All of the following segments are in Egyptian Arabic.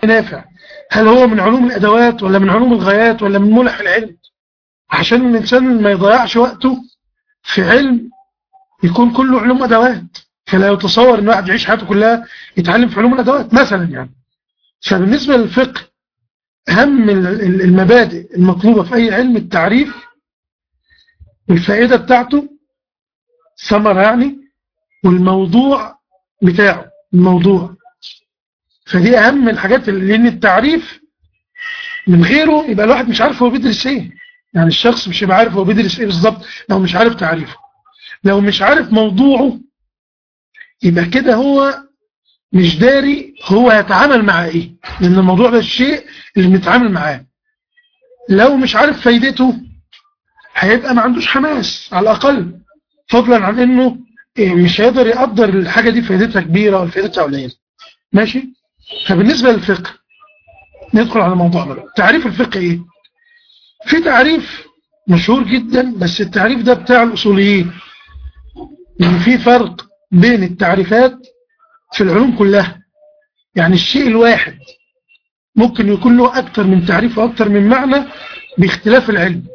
نافع هل هو من علوم الأدوات ولا من علوم الغايات ولا من ملح العلم عشان الإنسان ما يضيعش وقته في علم يكون كله علوم أدوات فلا يتصور أن واحد يعيش حياته كلها يتعلم في علوم الأدوات مثلا يعني فبالنسبة للفقه أهم المبادئ المطلوبة في أي علم التعريف والفائدة بتاعته ثمرة يعني والموضوع بتاعه الموضوع فدي أهم الحاجات لأن التعريف من غيره يبقى الواحد مش عارف هو بيدرس ايه يعني الشخص مش يبقى عارف هو بيدرس ايه بالظبط لو مش عارف تعريفه لو مش عارف موضوعه يبقى كده هو مش داري هو يتعامل مع ايه لان الموضوع ده الشيء اللي بنتعامل معاه لو مش عارف فايدته هيبقى ما عندوش حماس على الاقل فضلا عن انه مش هيقدر يقدر الحاجة دي فايدتها كبيرة ولا فايدتها قليلة ماشي فبالنسبة للفقه ندخل على موضوعنا بقى تعريف الفقه ايه في تعريف مشهور جدا بس التعريف ده بتاع الاصوليين يعني في فرق بين التعريفات في العلوم كلها يعني الشيء الواحد ممكن يكون له أكثر من تعريف وأكثر من معنى باختلاف العلم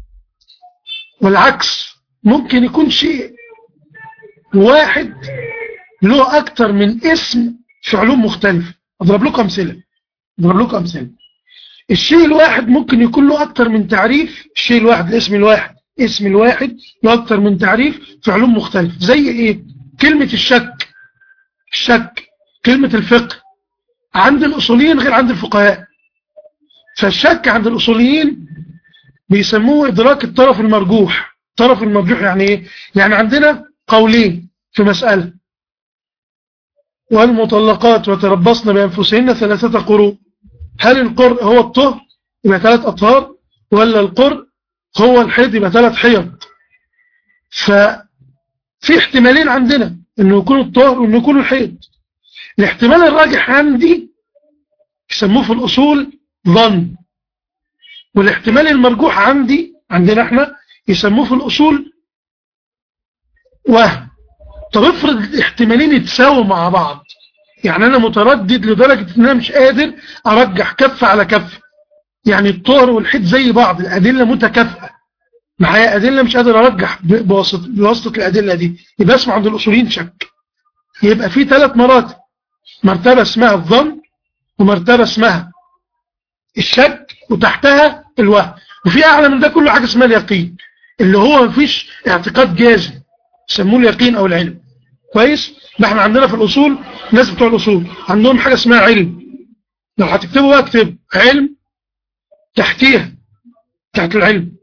والعكس ممكن يكون شيء واحد له أكثر من اسم في علوم مختلفة أضرب لكم أمثلة أضرب لكم أمثلة الشيء الواحد ممكن يكون له أكثر من تعريف الشيء الواحد الاسم الواحد اسم الواحد له أكثر من تعريف في علوم مختلفة زي إيه كلمة الشك الشك كلمة الفقه عند الأصوليين غير عند الفقهاء فالشك عند الأصوليين بيسموه إدراك الطرف المرجوح الطرف المرجوح يعني إيه؟ يعني عندنا قولين في مسألة والمطلقات وتربصن بأنفسهن ثلاثة قروء هل القر هو الطهر يبقى ثلاث أطهار ولا القر هو الحيض يبقى ثلاث حيض ففي احتمالين عندنا انه يكون الطهر وانه يكون الحيض الاحتمال الراجح عندي يسموه في الأصول ظن والاحتمال المرجوح عندي عندنا احنا يسموه في الأصول وهم طب افرض الاحتمالين يتساووا مع بعض يعني انا متردد لدرجة ان انا مش قادر ارجح كف على كف يعني الطهر والحيض زي بعض الادلة متكافئة معايا ادلة مش قادر ارجح بواسطة, بواسطة الادلة دي يبقى اسمع عند الاصوليين شك يبقى في ثلاث مراتب مرتبة اسمها الظن ومرتبة اسمها الشك وتحتها الوهم وفي اعلى من ده كله حاجة اسمها اليقين اللي هو مفيش اعتقاد جازم يسموه اليقين او العلم كويس ما احنا عندنا في الاصول الناس بتوع الاصول عندهم حاجة اسمها علم لو هتكتبوا بقى اكتب علم تحتيها تحت العلم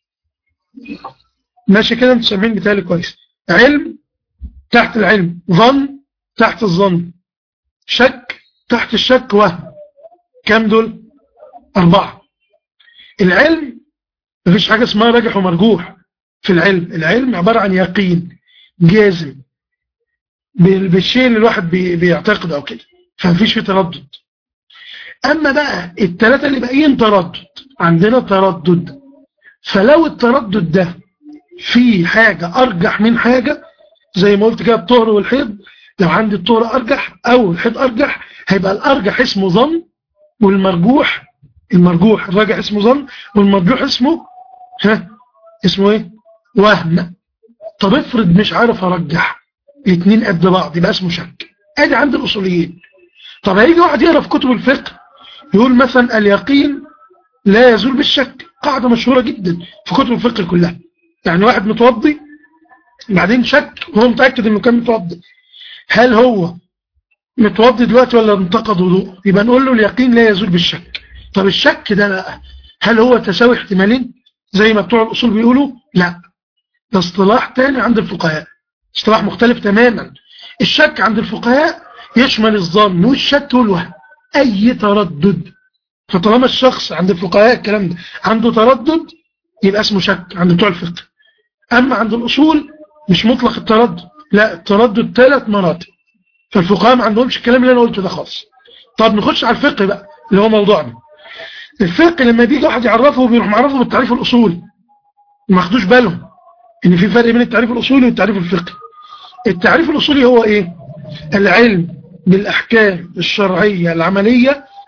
ماشي كده انتوا سامعين بتالي كويس علم تحت العلم ظن تحت الظن شك تحت الشك وهم كم دول أربعة العلم مفيش حاجة اسمها راجح ومرجوح في العلم العلم عبارة عن يقين جازم بالشيء اللي الواحد بيعتقد أو كده فمفيش في تردد أما بقى الثلاثة اللي باقيين تردد عندنا تردد فلو التردد ده في حاجة أرجح من حاجة زي ما قلت كده الطهر والحيض لو عندي الطهر أرجح أو الحيض أرجح هيبقى الأرجح اسمه ظن والمرجوح المرجوح الراجح اسمه ظن والمرجوح اسمه ها اسمه ايه وهم طب افرض مش عارف ارجح الاثنين قد بعض يبقى اسمه شك ادي عند الاصوليين طب هيجي واحد يقرا في كتب الفقه يقول مثلا اليقين لا يزول بالشك قاعدة مشهورة جدا في كتب الفقه كلها يعني واحد متوضي بعدين شك وهو متأكد انه كان متوضي هل هو متوضي دلوقتي ولا انتقد وضوء يبقى نقول له اليقين لا يزول بالشك طب الشك ده بقى هل هو تساوي احتمالين زي ما بتوع الاصول بيقولوا لا ده اصطلاح تاني عند الفقهاء اصطلاح مختلف تماما الشك عند الفقهاء يشمل الظن والشك والوهم اي تردد فطالما الشخص عند الفقهاء الكلام ده عنده تردد يبقى اسمه شك عند بتوع الفقه اما عند الاصول مش مطلق التردد لا التردد ثلاث مراتب فالفقهاء ما عندهمش الكلام اللي انا قلته ده خالص طب نخش على الفقه بقى اللي هو موضوعنا الفقه لما بيجي واحد يعرفه بيروح معرفه بالتعريف الاصولي ما خدوش بالهم ان في فرق بين التعريف الاصولي والتعريف الفقهي التعريف الاصولي هو ايه العلم بالاحكام الشرعية العملية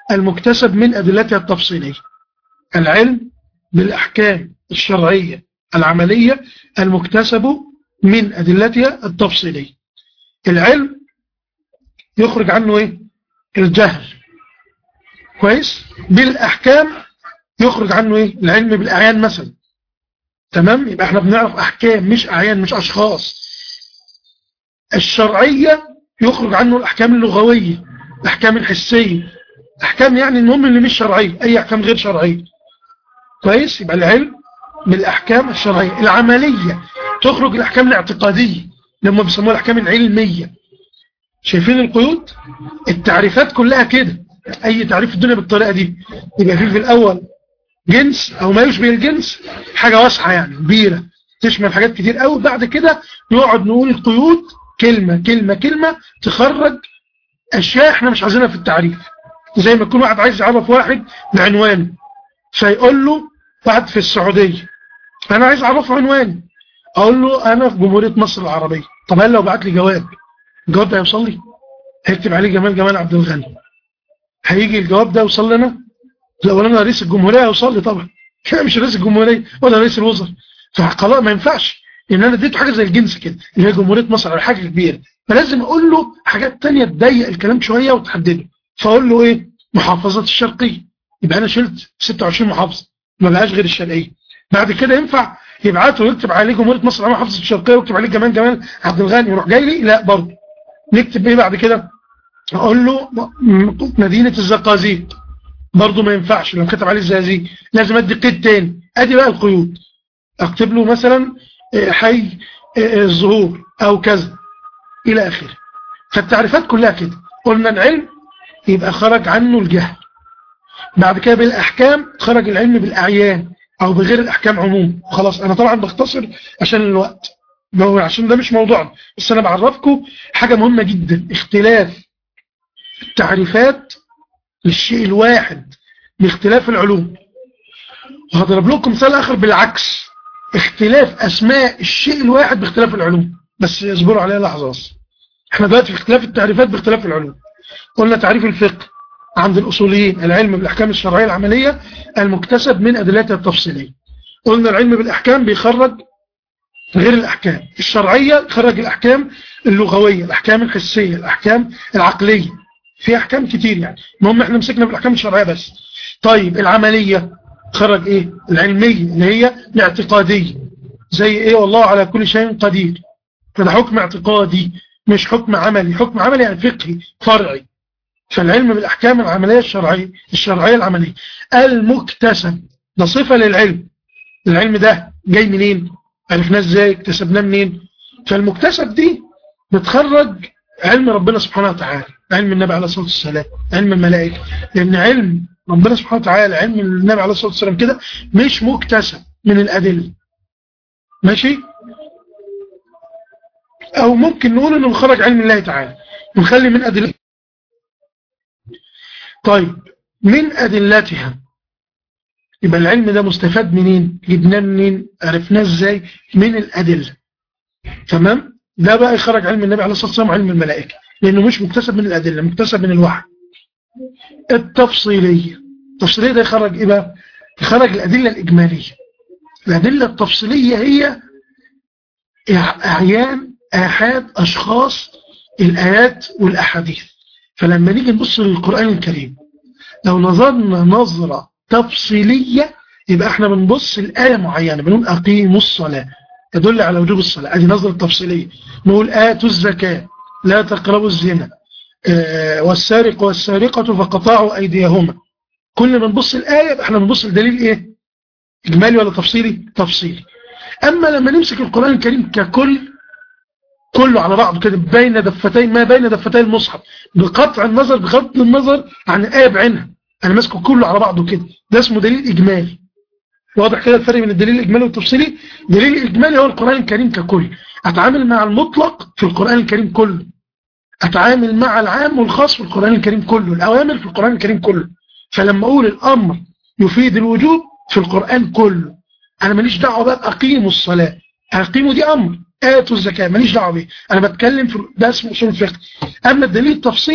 المكتسب من أدلتها التفصيلية العلم بالأحكام الشرعية العملية المكتسب من أدلتها التفصيلية العلم يخرج عنه إيه؟ الجهل كويس بالأحكام يخرج عنه إيه؟ العلم بالأعيان مثلا تمام يبقى احنا بنعرف أحكام مش أعيان مش أشخاص الشرعية يخرج عنه الأحكام اللغوية الأحكام الحسية أحكام يعني المهم اللي مش شرعية أي أحكام غير شرعية كويس يبقى العلم بالأحكام الشرعية العملية تخرج الأحكام الاعتقادية لما بيسموها الأحكام العلمية شايفين القيود التعريفات كلها كده أي تعريف في الدنيا بالطريقة دي يبقى في في الأول جنس أو ما يشبه الجنس حاجة واسعة يعني كبيرة تشمل حاجات كتير قوي بعد كده نقعد نقول القيود كلمة كلمة كلمة تخرج أشياء احنا مش عايزينها في التعريف زي ما يكون واحد عايز يعرف واحد بعنوانه فيقول له واحد في السعودية أنا عايز أعرفه عنواني أقول له أنا في جمهورية مصر العربية طب هل لو بعت لي جواب الجواب ده هيوصل لي هيكتب عليه جمال جمال عبد الغني هيجي الجواب ده يوصل لنا لو انا رئيس الجمهورية هيوصل لي طبعا مش رئيس الجمهورية ولا رئيس الوزراء فخلاص ما ينفعش ان انا اديته حاجه زي الجنس كده اللي هي جمهوريه مصر او حاجه كبيره فلازم اقول له حاجات تانية تضيق الكلام شويه وتحدده فاقول له ايه محافظات الشرقيه يبقى انا شلت 26 محافظه ما بقاش غير الشرقيه بعد كده ينفع يبعته ويكتب عليه جمهوريه مصر على محافظه الشرقيه ويكتب عليه كمان جمال عبد الغني يروح جاي لي لا برضه نكتب ايه بعد كده اقول له مدينه الزقازيق برضه ما ينفعش لو كتب عليه الزقازيق لازم ادي قيد تاني ادي بقى القيود اكتب له مثلا حي الظهور او كذا الى اخره فالتعريفات كلها كده قلنا العلم يبقى خرج عنه الجهل بعد كده بالاحكام خرج العلم بالاعيان او بغير الاحكام عموما خلاص انا طبعا بختصر عشان الوقت عشان ده مش موضوعنا بس انا بعرفكم حاجة مهمة جدا اختلاف التعريفات للشيء الواحد باختلاف العلوم وهضرب لكم مثال اخر بالعكس اختلاف اسماء الشيء الواحد باختلاف العلوم بس اصبروا عليها لحظة بس احنا دلوقتي في اختلاف التعريفات باختلاف العلوم قلنا تعريف الفقه عند الأصوليين العلم بالأحكام الشرعية العملية المكتسب من أدلتها التفصيلية قلنا العلم بالأحكام بيخرج غير الأحكام الشرعية خرج الأحكام اللغوية الأحكام الحسية الأحكام العقلية في أحكام كتير يعني المهم احنا مسكنا بالأحكام الشرعية بس طيب العملية خرج ايه العلمية اللي هي الاعتقادية زي ايه والله على كل شيء قدير فده حكم اعتقادي مش حكم عملي حكم عملي يعني فقهي فرعي فالعلم بالأحكام العملية الشرعية الشرعية العملية المكتسب ده صفة للعلم العلم ده جاي منين عرفناه ازاي اكتسبناه منين فالمكتسب دي بتخرج علم ربنا سبحانه وتعالى علم النبي عليه الصلاة والسلام علم الملائكة لأن علم ربنا سبحانه وتعالى علم النبي عليه الصلاة والسلام كده مش مكتسب من الأدلة ماشي أو ممكن نقول إنه خرج علم الله تعالى ونخلي من أدلة طيب من أدلتها يبقى العلم ده مستفاد منين جبناه منين عرفناه ازاي من الأدلة تمام ده بقى يخرج علم النبي عليه الصلاة والسلام علم الملائكة لأنه مش مكتسب من الأدلة مكتسب من الوحي التفصيلية التفصيلية ده يخرج إيه بقى يخرج الأدلة الإجمالية الأدلة التفصيلية هي أعيان آحاد أشخاص الآيات والأحاديث فلما نيجي نبص للقرآن الكريم لو نظرنا نظرة تفصيلية يبقى احنا بنبص الآية معينة بنقول أقيموا الصلاة يدل على وجوب الصلاة هذه نظرة تفصيلية نقول آتوا الزكاة لا تقربوا الزنا آه والسارق والسارقة فقطعوا أيديهما كل ما نبص الآية يبقى احنا بنبص لدليل ايه إجمالي ولا تفصيلي تفصيلي أما لما نمسك القرآن الكريم ككل كله على بعضه كده بين دفتين ما بين دفتي المصحف بقطع النظر بغض النظر عن الآية بعينها أنا ماسكه كله على بعضه كده ده اسمه دليل إجمالي واضح كده الفرق بين الدليل الإجمالي والتفصيلي دليل الإجمالي هو القرآن الكريم ككل أتعامل مع المطلق في القرآن الكريم كله أتعامل مع العام والخاص في القرآن الكريم كله الأوامر في القرآن الكريم كله فلما أقول الأمر يفيد الوجوب في القرآن كله أنا ماليش دعوة بقى أقيموا الصلاة أقيموا دي أمر آتوا الزكاة ماليش دعوة بيه أنا بتكلم في ده اسمه أصول الفقه أما الدليل التفصيلي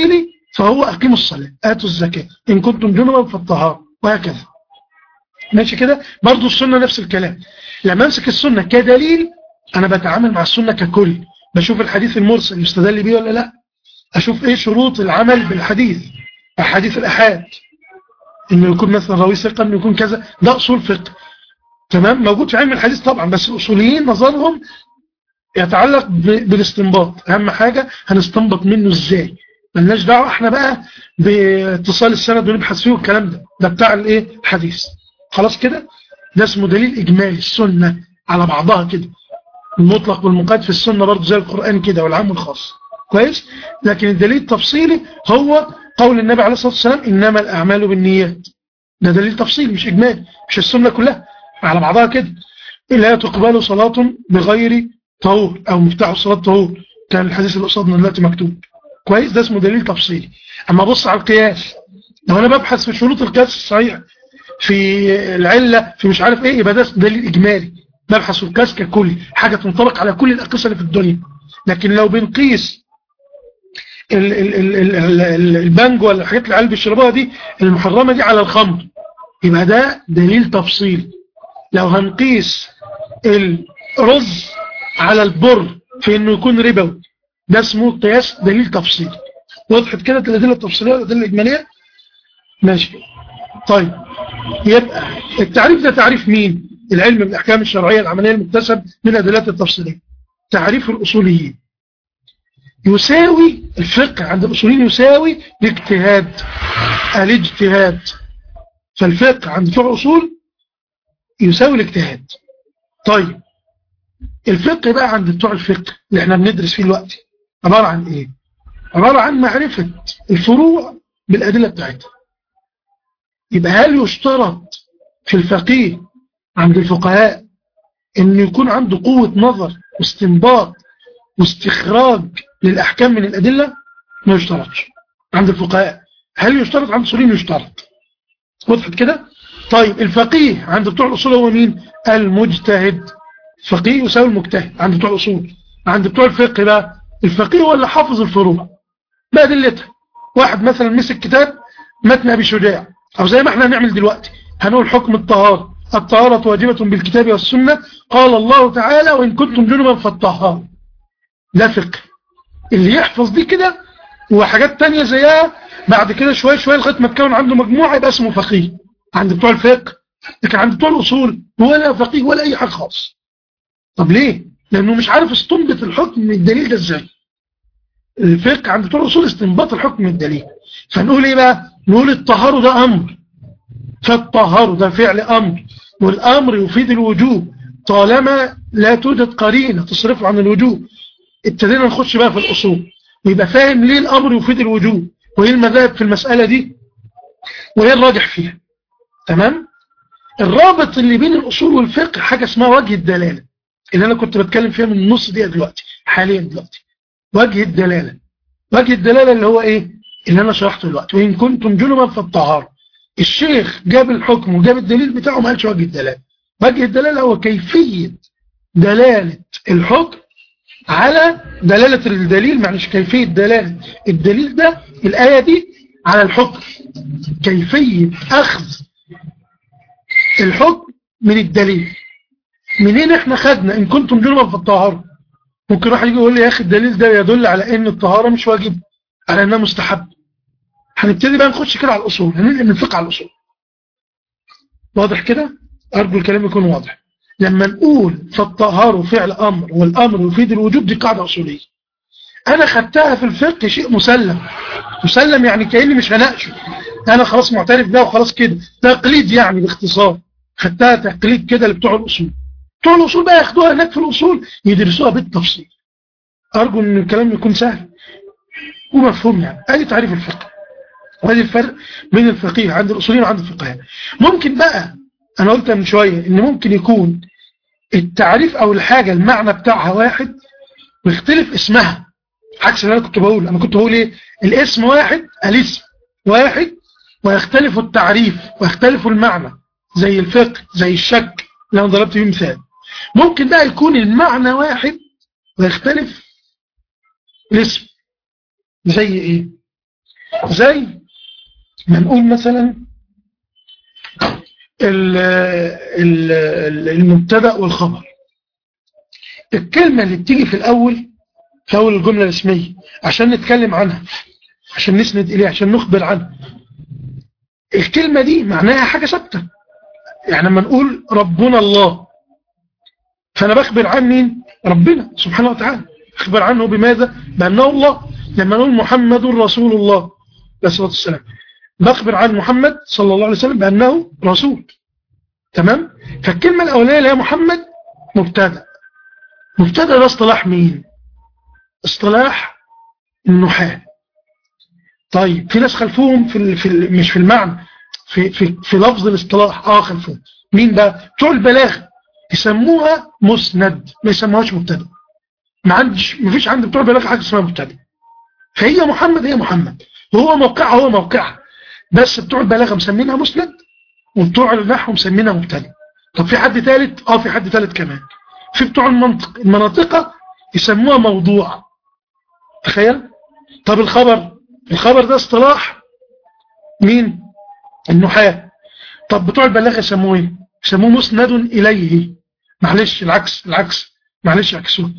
فهو أقيموا الصلاة آتوا الزكاة إن كنتم جنبا فالطهارة وهكذا ماشي كده برضو السنة نفس الكلام لما أمسك السنة كدليل أنا بتعامل مع السنة ككل بشوف الحديث المرسل يستدل بيه ولا لا أشوف إيه شروط العمل بالحديث أحاديث الأحاد إنه يكون مثلا راوي ثقة إنه يكون كذا ده أصول فقه تمام موجود في علم الحديث طبعا بس الأصوليين نظرهم يتعلق بالاستنباط أهم حاجة هنستنبط منه إزاي ملناش دعوة احنا بقى باتصال السند ونبحث فيه والكلام ده ده بتاع الايه الحديث خلاص كده ده اسمه دليل إجمالي السنة على بعضها كده المطلق والمقيد في السنة برضه زي القرآن كده والعام والخاص كويس لكن الدليل التفصيلي هو قول النبي عليه الصلاة والسلام إنما الأعمال بالنيات ده دليل تفصيلي مش إجمالي مش السنة كلها على بعضها كده لا تقبل صلاة بغير طهور أو مفتاح الصلاة طهور كان الحديث اللي قصادنا دلوقتي مكتوب كويس ده اسمه دليل تفصيلي أما بص على القياس لو أنا ببحث في شروط القياس الصحيح في العلة في مش عارف إيه يبقى ده دليل إجمالي ببحث في القياس ككل حاجة تنطبق على كل الأقيسة اللي في الدنيا لكن لو بنقيس البانجو ولا الحاجات اللي العيال بيشربوها دي المحرمة دي على الخمر يبقى ده دليل تفصيل لو هنقيس الرز على البر في انه يكون ربوي ده اسمه قياس دليل تفصيل وضحت كده الادله التفصيليه والادله الاجماليه ماشي طيب يبقى التعريف ده تعريف مين العلم بالاحكام الشرعيه العمليه المكتسب من الادلات التفصيليه تعريف الاصوليين يساوي الفقه عند الأصوليين يساوي الاجتهاد الاجتهاد فالفقه عند بتوع الأصول يساوي الاجتهاد طيب الفقه بقى عند بتوع الفقه اللي احنا بندرس فيه الوقت عبارة عن ايه عبارة عن معرفة الفروع بالأدلة بتاعتها يبقى هل يشترط في الفقيه عند الفقهاء انه يكون عنده قوة نظر واستنباط واستخراج للأحكام من الأدلة ما يشترطش عند الفقهاء هل يشترط عند الأصولين يشترط وضحت كده طيب الفقيه عند بتوع الأصول هو مين المجتهد فقيه يساوي المجتهد عند بتوع الأصول عند بتوع الفقه بقى الفقيه هو اللي حافظ الفروع بأدلتها واحد مثلا مسك كتاب متن أبي شجاع أو زي ما احنا هنعمل دلوقتي هنقول حكم الطهارة الطهارة واجبة بالكتاب والسنة قال الله تعالى وإن كنتم جنبا فالطهارة ده فقه اللي يحفظ دي كده وحاجات تانية زيها بعد كده شوية شوية لغاية ما تكون عنده مجموعة يبقى اسمه فقيه عند بتوع الفقه لكن عند بتوع الأصول ولا فقيه ولا أي حاجة خاص طب ليه؟ لأنه مش عارف استنبط الحكم من الدليل ده ازاي الفقه عند بتوع الأصول استنباط الحكم من الدليل فنقول ايه بقى؟ نقول الطهار ده أمر فالطهار ده فعل أمر والأمر يفيد الوجوب طالما لا توجد قرينة تصرفه عن الوجوب ابتدينا نخش بقى في الأصول ويبقى فاهم ليه الأمر يفيد الوجوب وإيه المذاهب في المسألة دي وإيه الراجح فيها تمام الرابط اللي بين الأصول والفقه حاجة اسمها وجه الدلالة اللي أنا كنت بتكلم فيها من النص دقيقة دلوقتي حاليا دلوقتي وجه الدلالة وجه الدلالة اللي هو إيه اللي أنا شرحته دلوقتي وإن كنتم جنبا فالطهارة الشيخ جاب الحكم وجاب الدليل بتاعه ما قالش وجه الدلالة وجه الدلالة هو كيفية دلالة الحكم على دلالة الدليل معلش كيفية دلالة الدليل ده الآية دي على الحكم كيفية أخذ الحكم من الدليل منين احنا خدنا ان كنتم جنبا في الطهارة ممكن واحد يجي يقول لي يا اخي الدليل ده يدل على ان الطهارة مش واجب على انها مستحب هنبتدي بقى نخش كده على الاصول هننقل من الفقه على الاصول واضح كده ارجو الكلام يكون واضح لما نقول فالطهار فعل أمر والأمر يفيد الوجوب دي قاعدة أصولية أنا خدتها في الفقه شيء مسلم مسلم يعني كأني مش هناقشه أنا خلاص معترف ده وخلاص كده تقليد يعني باختصار خدتها تقليد كده لبتوع الأصول بتوع الأصول بقى ياخدوها هناك في الأصول يدرسوها بالتفصيل أرجو أن الكلام يكون سهل ومفهوم يعني أي تعريف الفقه وهذه الفرق بين الفقيه عند الأصولين وعند الفقهاء ممكن بقى أنا قلت من شوية إن ممكن يكون التعريف أو الحاجة المعنى بتاعها واحد ويختلف اسمها عكس اللي أنا كنت بقول أنا كنت بقول إيه الاسم واحد الاسم واحد ويختلف التعريف ويختلف المعنى زي الفقه زي الشك اللي أنا ضربت بيه مثال ممكن بقى يكون المعنى واحد ويختلف الاسم زي إيه زي ما نقول مثلا المبتدا والخبر الكلمة اللي بتيجي في الأول في أول الجملة الاسمية عشان نتكلم عنها عشان نسند إليها عشان نخبر عنها الكلمة دي معناها حاجة ثابتة يعني لما نقول ربنا الله فأنا بخبر عن مين ربنا سبحانه وتعالى أخبر عنه بماذا بأنه الله لما نقول محمد رسول الله عليه الصلاة والسلام بخبر عن محمد صلى الله عليه وسلم بأنه رسول تمام فالكلمة الأولية اللي هي محمد مبتدا مبتدا ده اصطلاح مين اصطلاح النحاة طيب في ناس خلفوهم في, ال في ال مش في المعنى في, في, في لفظ الاصطلاح اه خلفوهم مين بقى بتوع البلاغة يسموها مسند ما يسموهاش مبتدا ما عندش ما فيش عند بتوع البلاغة حاجه اسمها مبتدا فهي محمد هي محمد وهو موقعها هو موقعها بس بتوع البلاغة مسمينها مسند وبتوع النحو مسمينها مبتدا طب في حد ثالث اه في حد ثالث كمان في بتوع المنطق المناطقة يسموها موضوع تخيل طب الخبر الخبر ده اصطلاح مين النحاة طب بتوع البلاغة يسموه ايه يسموه مسند اليه معلش العكس العكس معلش عكسوه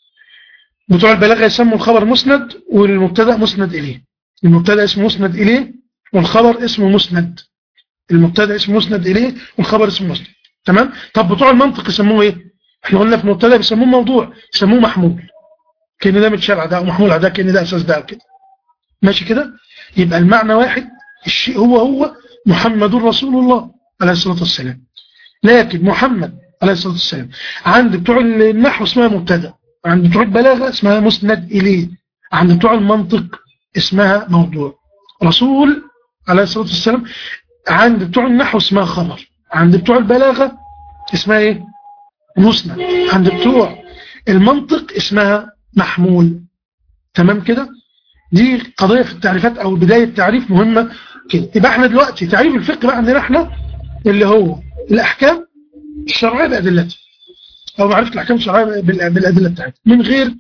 بتوع البلاغة يسموا الخبر مسند والمبتدا مسند اليه المبتدا اسمه مسند اليه والخبر اسمه مسند المبتدا اسمه مسند اليه والخبر اسمه مسند تمام طب بتوع المنطق يسموه ايه احنا قلنا في المبتدا بيسموه موضوع يسموه محمول كان ده متشال على ده ومحمول على ده كان ده اساس ده كده ماشي كده يبقى المعنى واحد الشيء هو هو محمد رسول الله عليه الصلاه والسلام لكن محمد عليه الصلاه والسلام عند بتوع النحو اسمها مبتدا عند بتوع البلاغه اسمها مسند اليه عند بتوع المنطق اسمها موضوع رسول عليه الصلاه والسلام عند بتوع النحو اسمها خبر عند بتوع البلاغه اسمها ايه مسند عند بتوع المنطق اسمها محمول تمام كده دي قضية في التعريفات او بداية تعريف مهمة كده يبقى احنا دلوقتي تعريف الفقه بقى عندنا احنا اللي هو الاحكام الشرعية بأدلتها او معرفة الاحكام الشرعية بالأدلة بتاعتها من غير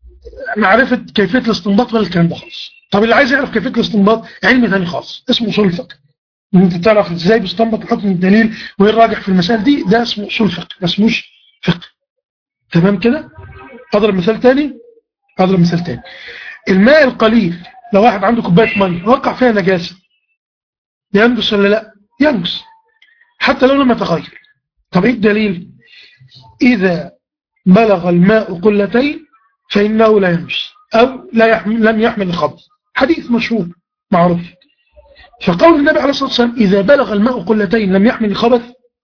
معرفة كيفية الاستنباط ولا الكلام ده خالص طب اللي عايز يعرف كيفية الاستنباط علم ثاني خالص اسمه اصول الفقه ان انت تعرف ازاي بيستنبط الحكم الدليل وايه الراجح في المسائل دي ده اسمه اصول فقه ما اسموش فقه تمام كده اضرب مثال تاني اضرب مثال تاني الماء القليل لو واحد عنده كوبايه ميه وقع فيها نجاسه ينجس ولا لا ينجس حتى لو لم يتغير طب ايه الدليل اذا بلغ الماء قلتين فانه لا ينجس او لا يحمل لم يحمل الخبث حديث مشهور معروف فقول النبي عليه الصلاه والسلام اذا بلغ الماء قلتين لم يحمل الخبث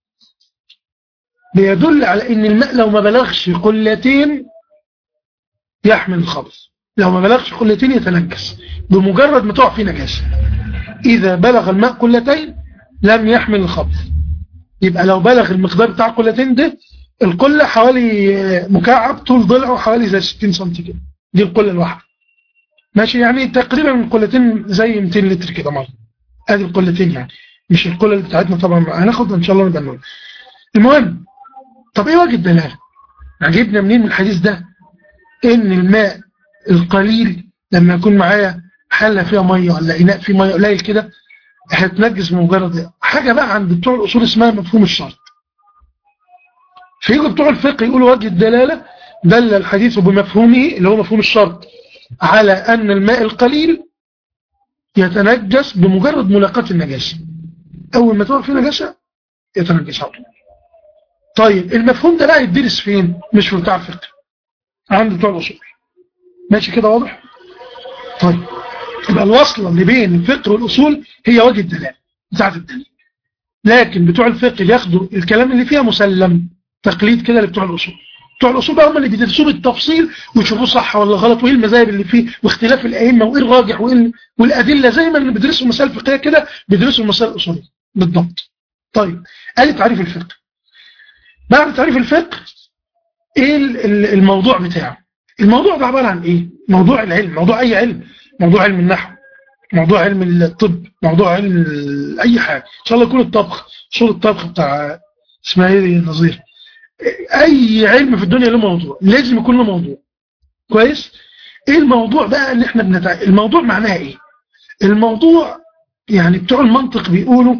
بيدل على ان الماء لو ما بلغش قلتين يحمل الخبث لو ما بلغش قلتين يتنجس بمجرد ما تقع فيه نجاسه اذا بلغ الماء قلتين لم يحمل الخبث يبقى لو بلغ المقدار بتاع قلتين ده القلة حوالي مكعب طول ضلعه حوالي زي 60 سم كده دي القلة الواحدة ماشي يعني تقريبا القلتين زي 200 لتر كده مرة ادي القلتين يعني مش القلة اللي بتاعتنا طبعا هناخد ان شاء الله نبقى نقول المهم طب ايه وجه الدلاله عجبنا منين من الحديث ده ان الماء القليل لما يكون معايا حله فيها ميه ولا اناء فيه ميه قليل كده هتنجس بمجرد حاجه بقى عند بتوع الاصول اسمها مفهوم الشرط فيجوا بتوع الفقه يقولوا وجه الدلاله دل الحديث بمفهومه اللي هو مفهوم الشرط على ان الماء القليل يتنجس بمجرد ملاقاة النجاسه اول ما تقع فيه نجاسه يتنجس على طول طيب المفهوم ده بقى يدرس فين مش في بتاع الفقه عند بتوع الاصول ماشي كده واضح طيب يبقى الوصله اللي بين الفقه والاصول هي وجه الدلاله بتاعت الدليل لكن بتوع الفقه ياخدوا الكلام اللي فيها مسلم تقليد كده لبتوع الاصول بتوع الاصول بقى هم اللي بيدرسوه بالتفصيل ويشوفوه صح ولا غلط وايه المذاهب اللي فيه واختلاف الائمه وايه الراجح وايه والادله زي ما اللي بيدرسوا مسائل فقهيه كده بيدرسوا المسائل الاصوليه بالضبط طيب ادي تعريف الفقه بعد تعريف الفقه ايه الموضوع بتاعه الموضوع ده عبارة عن ايه موضوع العلم موضوع اي علم موضوع علم النحو موضوع علم الطب موضوع علم اي حاجة ان شاء الله يكون الطبخ شغل الطبخ بتاع اسمها ايه نظير اي علم في الدنيا له موضوع لازم يكون له موضوع كويس ايه الموضوع بقى اللي احنا بنتع... الموضوع معناها ايه الموضوع يعني بتوع المنطق بيقولوا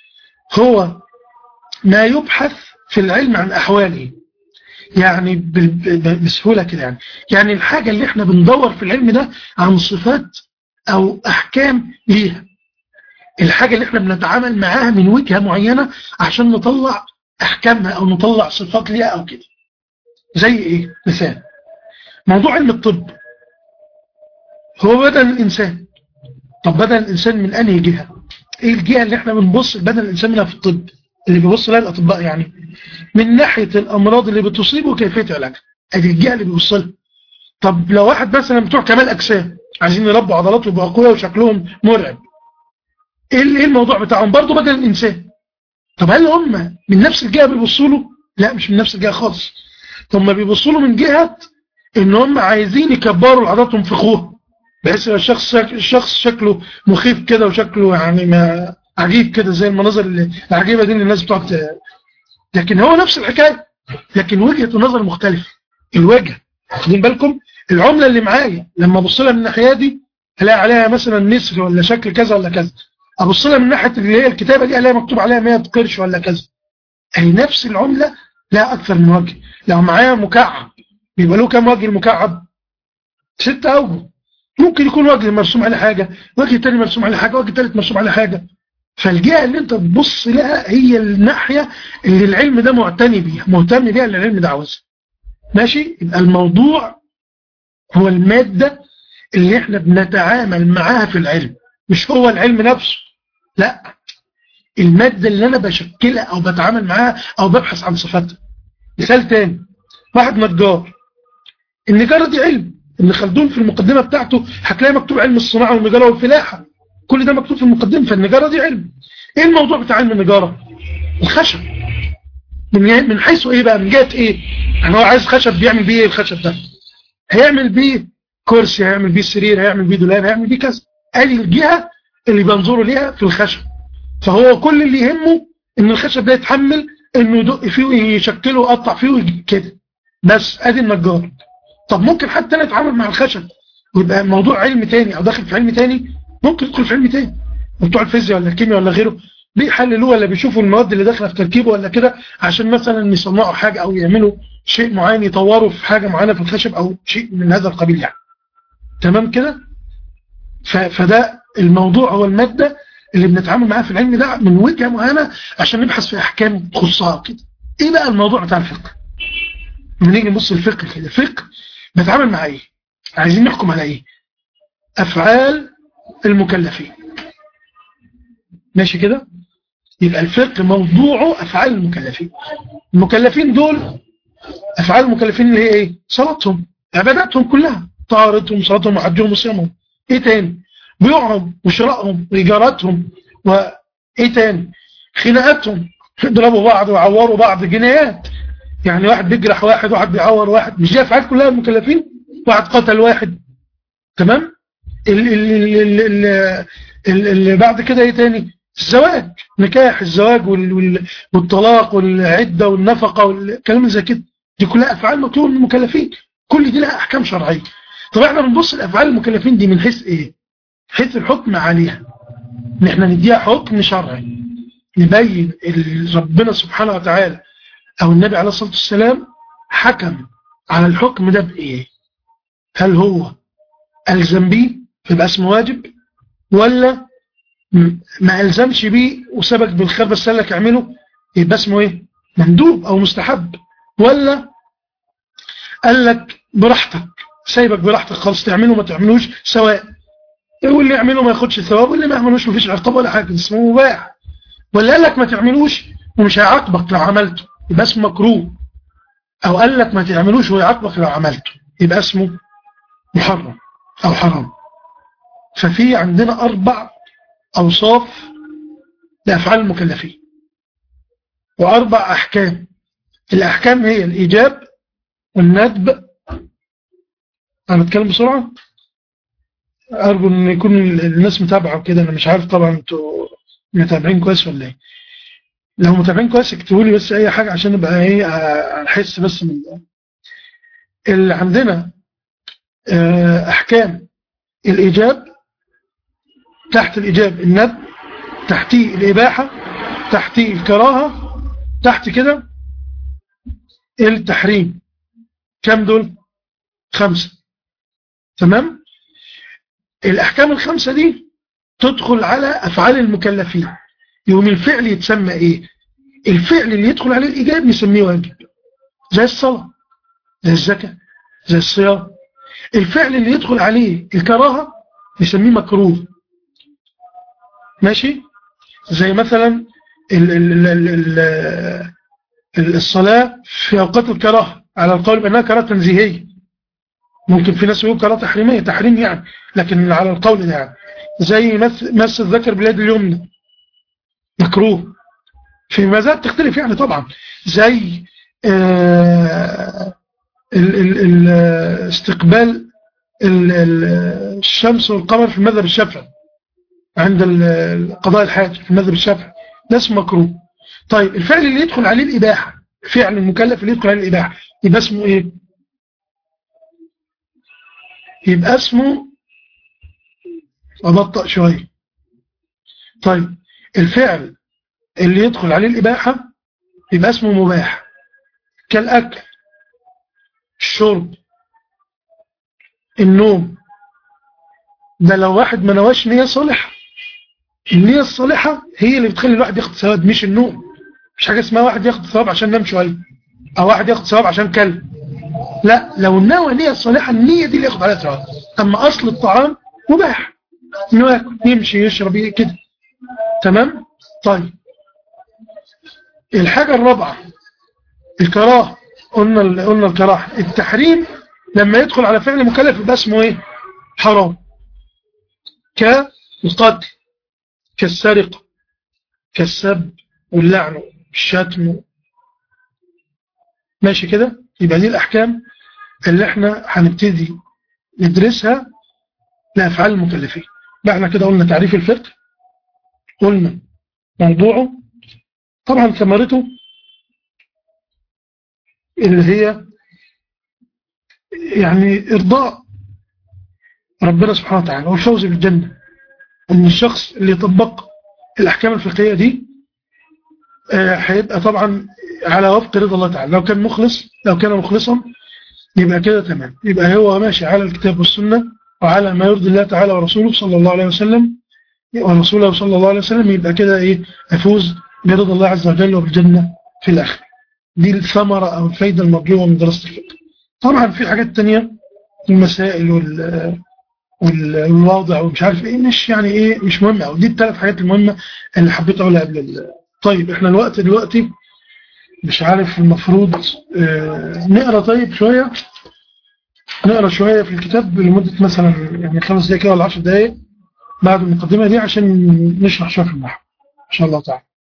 هو ما يبحث في العلم عن أحواله يعني بسهولة كده يعني يعني الحاجة اللي احنا بندور في العلم ده عن صفات أو أحكام ليها الحاجة اللي احنا بنتعامل معاها من وجهة معينة عشان نطلع أحكامها أو نطلع صفات ليها أو كده زي إيه مثال موضوع علم الطب هو بدن الإنسان طب بدن الإنسان من أنهي جهة إيه الجهة اللي احنا بنبص بدن الإنسان منها في الطب اللي بيبص لها الأطباء يعني من ناحية الأمراض اللي بتصيبه وكيفية علاجها ادي الجهة اللي بيبص لها طب لو واحد مثلا بتوع كمال أجسام عايزين يربوا عضلات ويبقوا أقوياء وشكلهم مرعب ايه الموضوع بتاعهم برضه بدل الإنسان طب هل هم من نفس الجهة بيبصوا له لا مش من نفس الجهة خالص هم بيبصوا له من جهة ان هم عايزين يكبروا العضلات وينفخوها بحيث ان الشخص الشخص شكله مخيف كده وشكله يعني ما عجيب كده زي المناظر العجيبه دي اللي الناس بتقعد لكن هو نفس الحكايه لكن وجهه النظر مختلفه الوجه واخدين بالكم العمله اللي معايا لما ابص لها من الناحيه دي الاقي عليها مثلا نسر ولا شكل كذا ولا كذا ابص لها من ناحيه اللي هي الكتابه دي الاقي مكتوب عليها 100 قرش ولا كذا اي نفس العمله لها اكثر من وجه لو معايا مكعب بيبقى له كام وجه المكعب ست اوجه ممكن يكون وجه مرسوم عليه حاجه وجه تاني مرسوم عليه حاجه وجه تالت مرسوم عليه حاجه فالجهه اللي انت تبص لها هي الناحيه اللي العلم ده معتني بيها مهتم بيها اللي العلم ده عاوزها ماشي يبقى الموضوع هو الماده اللي احنا بنتعامل معاها في العلم مش هو العلم نفسه لا المادة اللي أنا بشكلها أو بتعامل معاها أو ببحث عن صفاتها مثال تاني واحد نجار النجارة دي علم ابن خلدون في المقدمة بتاعته هتلاقي مكتوب علم الصناعة والنجارة والفلاحة كل ده مكتوب في المقدمة فالنجارة دي علم ايه الموضوع بتاع علم النجارة الخشب من من حيث ايه بقى من جهة ايه يعني هو عايز خشب بيعمل بيه ايه الخشب ده هيعمل بيه كرسي هيعمل بيه سرير هيعمل بيه دولاب هيعمل بيه كذا ادي الجهة اللي بينظروا ليها في الخشب فهو كل اللي يهمه ان الخشب ده يتحمل انه يدق فيه ويشكله ويقطع فيه كده بس ادي النجار طب ممكن حد تاني يتعامل مع الخشب ويبقى موضوع علم تاني او داخل في علم تاني ممكن يدخل في علم تاني بتوع الفيزياء ولا الكيمياء ولا غيره بيحللوه ولا بيشوفوا المواد اللي داخله في تركيبه ولا كده عشان مثلا يصنعوا حاجه او يعملوا شيء معين يطوروا في حاجه معينه في الخشب او شيء من هذا القبيل يعني تمام كده فده الموضوع هو الماده اللي بنتعامل معاها في العلم ده من وجهه معينه عشان نبحث في احكام تخصها كده ايه بقى الموضوع بتاع الفقه لما نيجي نبص الفقه كده فقه بنتعامل مع ايه عايزين نحكم على ايه افعال المكلفين ماشي كده يبقى الفقه موضوعه افعال المكلفين المكلفين دول افعال المكلفين اللي هي ايه صلاتهم عباداتهم كلها طهارتهم صلاتهم وحجهم وصيامهم ايه تاني بيوعهم وشرائهم وإيجاراتهم وإيه تاني خناقاتهم يضربوا بعض ويعوروا بعض جنايات يعني واحد بيجرح واحد واحد بيعور واحد مش دي أفعال كلها المكلفين واحد قتل واحد تمام اللي, اللي بعد كده ايه تاني الزواج نكاح الزواج والطلاق والعدة والنفقة والكلام زي كده دي كلها أفعال مطلوبة من المكلفين كل دي لها أحكام شرعية طب احنا بنبص الأفعال المكلفين دي من حيث ايه حيث الحكم عليها ان احنا نديها حكم شرعي نبين ربنا سبحانه وتعالى او النبي عليه الصلاة والسلام حكم على الحكم ده بايه هل هو الزم بيه فيبقى اسمه واجب ولا ما الزمش بيه وسبك بالخير بس قال لك اعمله يبقى اسمه ايه مندوب او مستحب ولا قال لك براحتك سايبك براحتك خالص تعمله ما تعملوش سواء واللي يعمله ما ياخدش ثواب واللي ما يعملوش مفيش عقاب ولا حاجه اسمه مباح ولا قال لك ما تعملوش ومش هيعاقبك لو عملته يبقى اسمه مكروه او قال لك ما تعملوش ويعاقبك لو عملته يبقى اسمه محرم او حرام ففي عندنا اربع اوصاف لافعال المكلفين واربع احكام الاحكام هي الايجاب والندب انا بتكلم بسرعه ارجو ان يكون الناس متابعه وكده انا مش عارف طبعا انتوا متابعين كويس ولا ايه لو متابعين كويس اكتبوا لي بس اي حاجه عشان ابقى ايه احس بس من اللي عندنا احكام الايجاب تحت الإجاب الندب تحتيه الإباحة تحتيه الكراهة تحت كده التحريم كم دول خمسة تمام الأحكام الخمسة دي تدخل على أفعال المكلفين يوم الفعل يتسمى إيه الفعل اللي يدخل عليه الإيجاب نسميه واجب زي الصلاة زي الزكاة زي الصيام الفعل اللي يدخل عليه الكراهة نسميه مكروه ماشي زي مثلا ال ال ال ال الصلاة في أوقات الكراهة على القول بأنها كراهة تنزيهية ممكن في ناس يقول كراهة تحريمية تحريم يعني لكن على القول ده يعني زي مس, مس الذكر باليد اليمنى مكروه في مزاد تختلف يعني طبعا زي آه ال ال ال استقبال ال ال الشمس والقمر في المذهب الشافعي عند قضاء الحاج في المذهب الشافعي ده اسمه مكروه طيب الفعل اللي يدخل عليه الإباحة فعل المكلف اللي يدخل عليه الإباحة يبقى اسمه ايه يبقى اسمه أبطأ شوية طيب الفعل اللي يدخل عليه الإباحة يبقى اسمه مباح كالأكل الشرب النوم ده لو واحد ما نواش نية صالحة النية الصالحة هي اللي بتخلي الواحد ياخد ثواب مش النوم مش حاجة اسمها واحد ياخد ثواب عشان نام شوية او واحد ياخد ثواب عشان كل لا لو نوى النية الصالحة النية دي اللي ياخد عليها ثواب اما اصل الطعام مباح انه ياكل يمشي يشرب كده تمام طيب الحاجة الرابعة الكراهه قلنا قلنا الكراهه التحريم لما يدخل على فعل مكلف يبقى اسمه ايه حرام كالقتل كالسرقة كالسب واللعن الشتم ماشي كده يبقى دي الأحكام اللي احنا هنبتدي ندرسها لأفعال المكلفين بقى احنا كده قلنا تعريف الفقه قلنا موضوعه طبعا ثمرته اللي هي يعني إرضاء ربنا سبحانه وتعالى والفوز بالجنة أن الشخص اللي يطبق الأحكام الفقهية دي هيبقى طبعا على وفق رضا الله تعالى لو كان مخلص لو كان مخلصا يبقى كده تمام يبقى هو ماشي على الكتاب والسنة وعلى ما يرضي الله تعالى ورسوله صلى الله عليه وسلم ورسوله صلى الله عليه وسلم يبقى كده ايه يفوز برضا الله عز وجل وبالجنة في الآخر دي الثمرة أو الفايدة المرجوة من دراسة الفقه طبعا في حاجات تانية المسائل وال والواضع ومش عارف ايه مش يعني ايه مش مهم او دي الثلاث حاجات المهمة اللي حبيت اقولها قبل طيب احنا الوقت دلوقتي مش عارف المفروض اه نقرا طيب شوية نقرا شوية في الكتاب لمدة مثلا يعني خمس دقايق كده ولا 10 دقايق بعد المقدمة دي عشان نشرح شوية في النحو ان شاء الله تعالى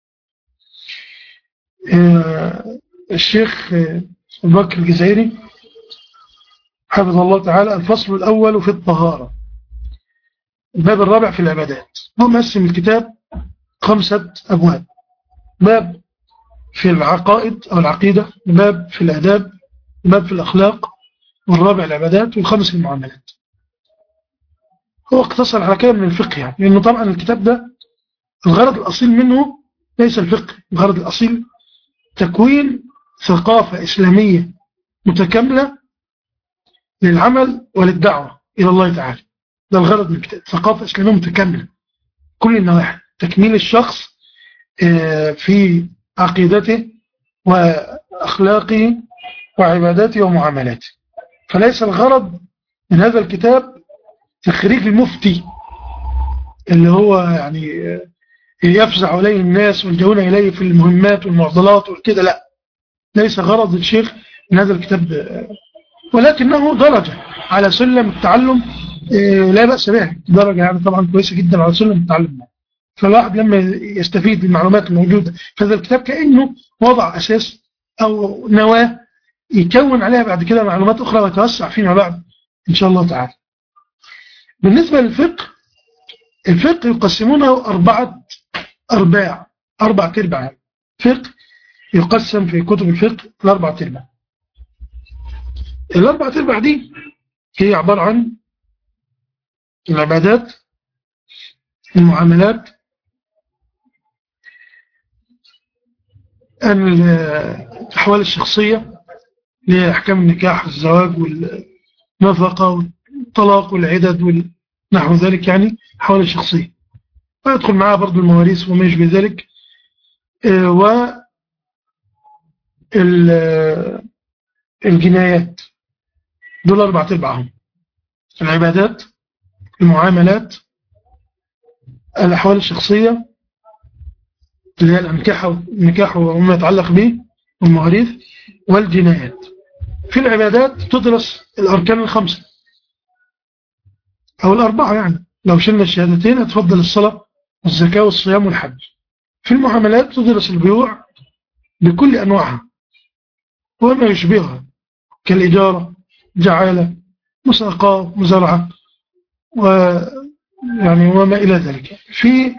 اه الشيخ ابو بكر الجزائري حفظه الله تعالى الفصل الأول في الطهارة الباب الرابع في العبادات هو مقسم الكتاب خمسة أبواب باب في العقائد أو العقيدة باب في الأداب باب في الأخلاق والرابع العبادات والخمس المعاملات هو اقتصر على كلام من الفقه يعني لأنه طبعا الكتاب ده الغرض الأصيل منه ليس الفقه الغرض الأصيل تكوين ثقافة إسلامية متكاملة للعمل وللدعوة إلى الله تعالى ده الغرض من الكتاب ثقافة إسلامية متكاملة كل النواحي تكميل الشخص في عقيدته وأخلاقه وعباداته ومعاملاته فليس الغرض من هذا الكتاب تخريج المفتي اللي هو يعني يفزع إليه الناس والجون إليه في المهمات والمعضلات والكده لا ليس غرض الشيخ من هذا الكتاب ولكنه درجة على سلم التعلم لا بأس بها درجة يعني طبعا كويسة جدا على سلم التعلم فالواحد لما يستفيد بالمعلومات الموجودة في هذا الكتاب كأنه وضع أساس أو نواة يكون عليها بعد كده معلومات أخرى ويتوسع فيما بعد إن شاء الله تعالى بالنسبة للفقه الفقه يقسمونه أربعة أرباع أربع تربع فقه يقسم في كتب الفقه لأربع تربع الأربع تربع دي هي عبارة عن العبادات المعاملات الأحوال الشخصية لأحكام النكاح والزواج والنفقة والطلاق والعدد ونحو ذلك يعني أحوال الشخصية ويدخل معها برضو المواريث وما يشبه ذلك آه، و الجنايات دول أربعة أربعهم العبادات المعاملات الأحوال الشخصية اللي هي النكاح وما يتعلق به والمواريث والجنايات في العبادات تدرس الأركان الخمسة أو الأربعة يعني لو شلنا الشهادتين أتفضل الصلاة والزكاة والصيام والحج في المعاملات تدرس البيوع بكل أنواعها وما يشبهها كالإجارة جعالة مساقاة مزارعة و يعني وما إلى ذلك في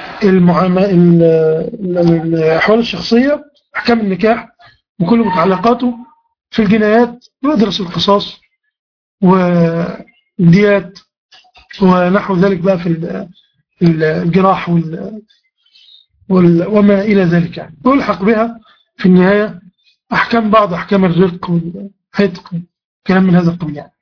الأحوال الشخصية أحكام النكاح وكل متعلقاته في الجنايات ندرس القصاص والديات ونحو ذلك بقى في الجراح وال وما إلى ذلك يعني يلحق بها في النهاية أحكام بعض أحكام الرق والعتق كلام من هذا القبيل يعني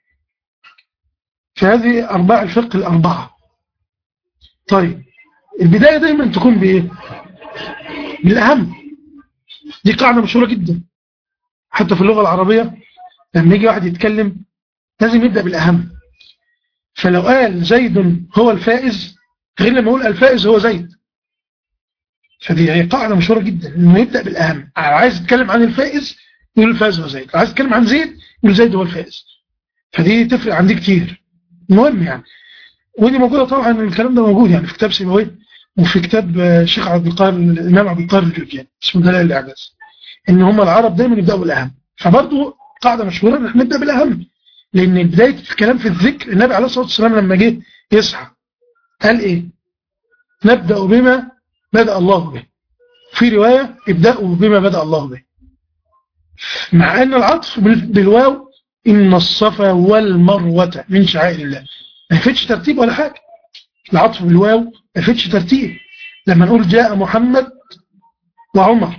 فهذه أرباع الفقه الأربعة طيب البداية دايما تكون بإيه بالأهم دي قاعدة مشهورة جدا حتى في اللغة العربية لما يجي واحد يتكلم لازم يبدأ بالأهم فلو قال زيد هو الفائز غير لما يقول الفائز هو زيد فدي قاعدة مشهورة جدا انه يبدأ بالأهم عايز يتكلم عن الفائز يقول الفائز هو زيد عايز يتكلم عن زيد يقول زيد هو الفائز فدي تفرق عندي كتير مهم يعني ودي موجودة طبعا الكلام ده موجود يعني في كتاب سيبويه وفي كتاب الشيخ عبد القاهر الإمام عبد القاهر الجرجاني اسمه دلائل الإعجاز إن هم العرب دايما يبدأوا بالأهم فبرضه قاعدة مشهورة إن احنا نبدأ بالأهم لأن بداية الكلام في الذكر النبي عليه الصلاة والسلام لما جه يصحى قال إيه نبدأ بما بدأ الله به في رواية ابدأوا بما بدأ الله به مع أن العطف بالواو إن الصفا والمروة من شعائر الله ما يفتش ترتيب ولا حاجة العطف بالواو ما يفتش ترتيب لما نقول جاء محمد وعمر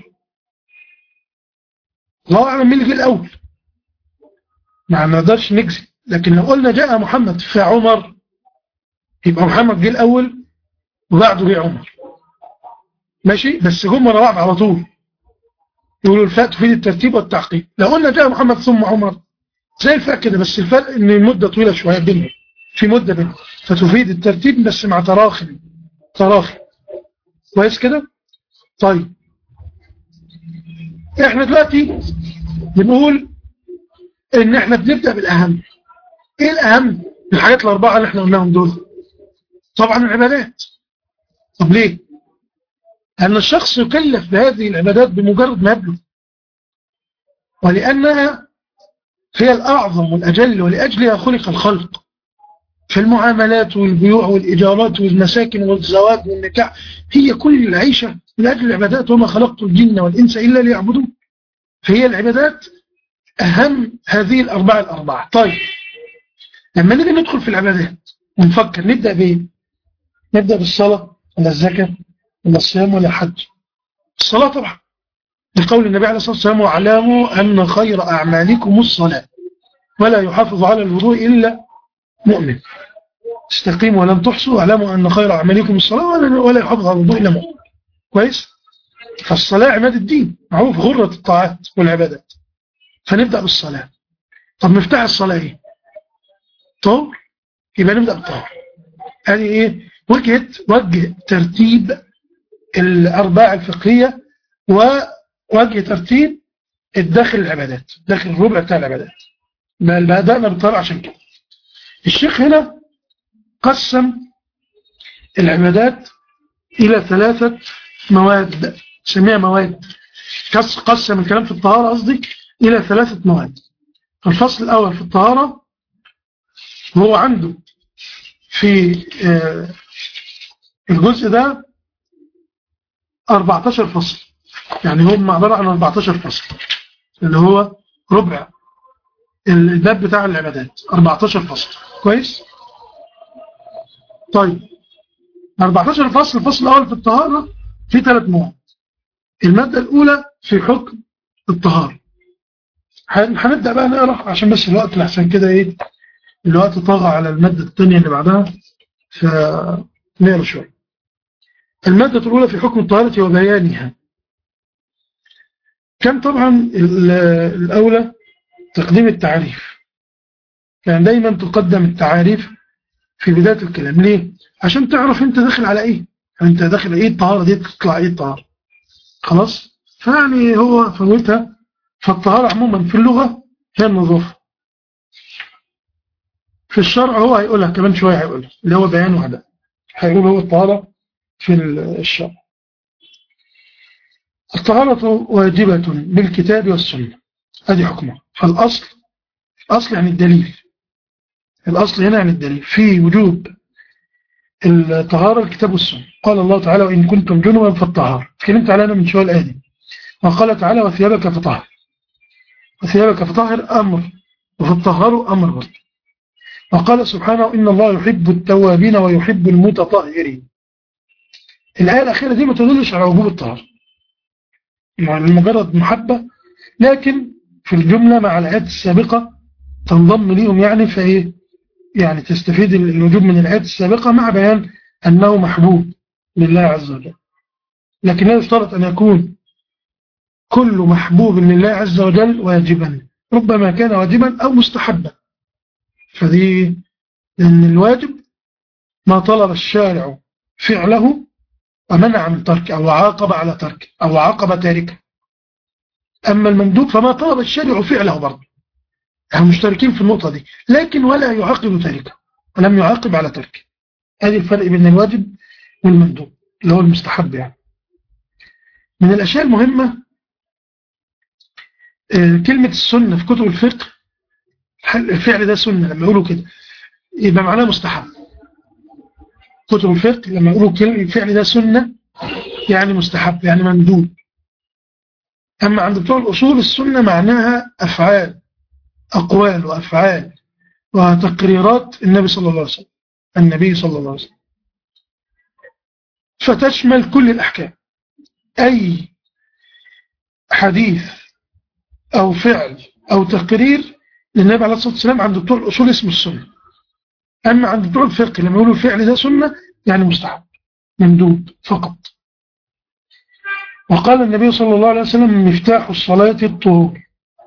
الله أعلم مين اللي جه الأول ما نقدرش نجزي لكن لو قلنا جاء محمد فعمر يبقى محمد جه الأول وبعده جه عمر ماشي بس جم ورا بعض على طول يقولوا الفاء تفيد الترتيب والتعقيب لو قلنا جاء محمد ثم عمر زي الفاء كده بس الفرق ان المدة طويلة شوية بينهم في مدة بينهم فتفيد الترتيب بس مع تراخي تراخي كويس كده طيب احنا دلوقتي بنقول ان احنا بنبدأ بالاهم ايه الاهم الحاجات الاربعة اللي احنا قلناهم دول طبعا العبادات طب ليه أن الشخص يكلف بهذه العبادات بمجرد ما يبلغ ولأنها هي الأعظم والأجل ولأجلها خلق الخلق في المعاملات والبيوع والإجارات والمساكن والزواج والنكاح هي كل العيشة لأجل العبادات وما خلقت الجن والإنس إلا ليعبدون فهي العبادات أهم هذه الأربعة الأربعة طيب لما نيجي ندخل في العبادات ونفكر نبدأ بإيه نبدأ بالصلاة ولا الزكاة ولا الصيام ولا الحج الصلاة طبعا لقول النبي عليه الصلاة والسلام واعلموا أن خير أعمالكم الصلاة ولا يحافظ على الوضوء إلا مؤمن استقيموا ولم تحصوا واعلموا أن خير أعمالكم الصلاة ولا يحافظ على الوضوء إلا مؤمن كويس فالصلاة عماد الدين معروف غرة الطاعات والعبادات فنبدأ بالصلاة طب مفتاح الصلاة ايه طور يبقى نبدأ بالطهر هذه ايه وجهة وجه ترتيب الأرباع الفقهية ووجه ترتيب الداخل العبادات داخل الربع بتاع العبادات بدأنا بالطرع عشان كده الشيخ هنا قسم العبادات إلى ثلاثة مواد سميها مواد قسم الكلام في الطهارة قصدي إلى ثلاثة مواد الفصل الأول في الطهارة هو عنده في آه، الجزء ده 14 فصل يعني هم عبارة عن 14 فصل اللي هو ربع الباب بتاع العبادات 14 فصل كويس طيب 14 فصل الفصل الأول في الطهارة في ثلاث مواد المادة الأولى في حكم الطهارة هنبدأ بقى نقرأ عشان بس الوقت لحسن كده إيه الوقت طاغى على المادة الثانية اللي بعدها فنقرأ شوية المادة الأولى في حكم الطهارة وبيانها كان طبعا الأولى تقديم التعريف يعني دايما تقدم التعاريف في بداية الكلام ليه؟ عشان تعرف انت داخل على ايه يعني انت داخل ايه الطهارة دي تطلع ايه الطهارة خلاص فيعني هو فوتها فالطهارة عموما في اللغة هي النظافة في الشرع هو هيقولها كمان شوية هيقولها اللي هو بيان وهذا هيقول هو الطهارة في الشرع الطهارة واجبة بالكتاب والسنة هذه حكمها فالأصل الأصل يعني الدليل الأصل هنا يعني الدليل في وجوب الطهارة الكتاب والسنة قال الله تعالى وإن كنتم جنبا فالطهارة تكلمت علينا من شوية الآية وقال تعالى وثيابك فطهر وثيابك فطهر أمر وفي الطهار أمر برضه وقال سبحانه إن الله يحب التوابين ويحب المتطهرين الآية الأخيرة دي ما تدلش على وجوب الطهارة يعني مجرد محبة لكن في الجملة مع الآيات السابقة تنضم ليهم يعني فإيه يعني تستفيد الوجوب من الآيات السابقة مع بيان أنه محبوب لله عز وجل لكن لا يشترط أن يكون كل محبوب لله عز وجل واجبا ربما كان واجبا أو مستحبا فدي لأن الواجب ما طلب الشارع فعله ومنع من ترك أو عاقب على ترك أو عاقب تاركه أما المندوب فما طلب الشارع فعله برضه هم مشتركين في النقطة دي لكن ولا يعاقب تاركه ولم يعاقب على تركه هذه الفرق بين الواجب والمندوب اللي هو المستحب يعني من الأشياء المهمة كلمة السنة في كتب الفقه الفعل ده سنة لما يقولوا كده يبقى معناه مستحب كتب الفقه لما يقولوا الفعل ده سنة يعني مستحب يعني مندوب أما عند بتوع الأصول السنة معناها أفعال أقوال وأفعال وتقريرات النبي صلى الله عليه وسلم النبي صلى الله عليه وسلم فتشمل كل الأحكام أي حديث أو فعل أو تقرير للنبي عليه الصلاة والسلام عند بتوع الأصول اسمه السنة أما عند بتوع الفقه لما يقولوا الفعل ده سنة يعني مستحب مندوب فقط وقال النبي صلى الله عليه وسلم مفتاح الصلاة الطهور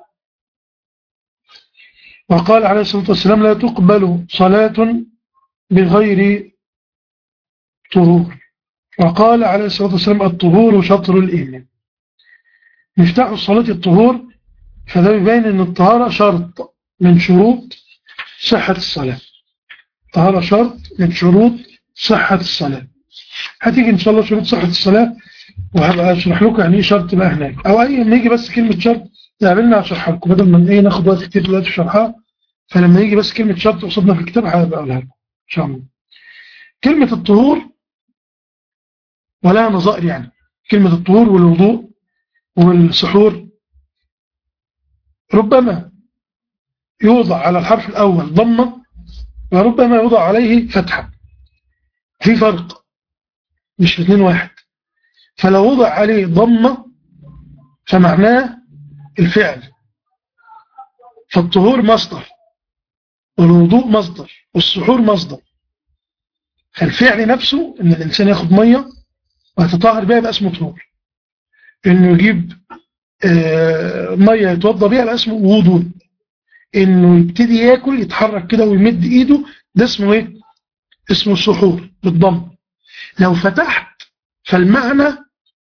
وقال عليه الصلاة والسلام لا تقبل صلاة بغير طهور وقال عليه الصلاة والسلام الطهور شطر الإيمان مفتاح الصلاة الطهور فده يبين أن الطهارة شرط من شروط صحة الصلاة طهارة شرط من شروط صحة الصلاة هتيجي إن شاء الله شروط صحة الصلاة وهبقى أشرح لكم يعني إيه شرط بقى هناك أو أي ما يجي بس كلمة شرط يقابلنا أشرحها لكم بدل ما إيه ناخد وقت كتير دلوقتي في شرحها فلما يجي بس كلمة شرط قصدنا في الكتاب هبقى أقولها لكم إن شاء الله كلمة الطهور ولا نظائر يعني كلمة الطهور والوضوء والسحور ربما يوضع على الحرف الأول ضمة وربما يوضع عليه فتحة في فرق مش في اثنين واحد فلو وضع عليه ضمة فمعناه الفعل فالطهور مصدر والوضوء مصدر والسحور مصدر فالفعل نفسه ان الانسان ياخد ميه ويتطهر بها يبقى اسمه طهور انه يجيب ميه يتوضى بيها يبقى اسمه وضوء انه يبتدي ياكل يتحرك كده ويمد ايده ده اسمه ايه اسمه سحور بالضم لو فتحت فالمعنى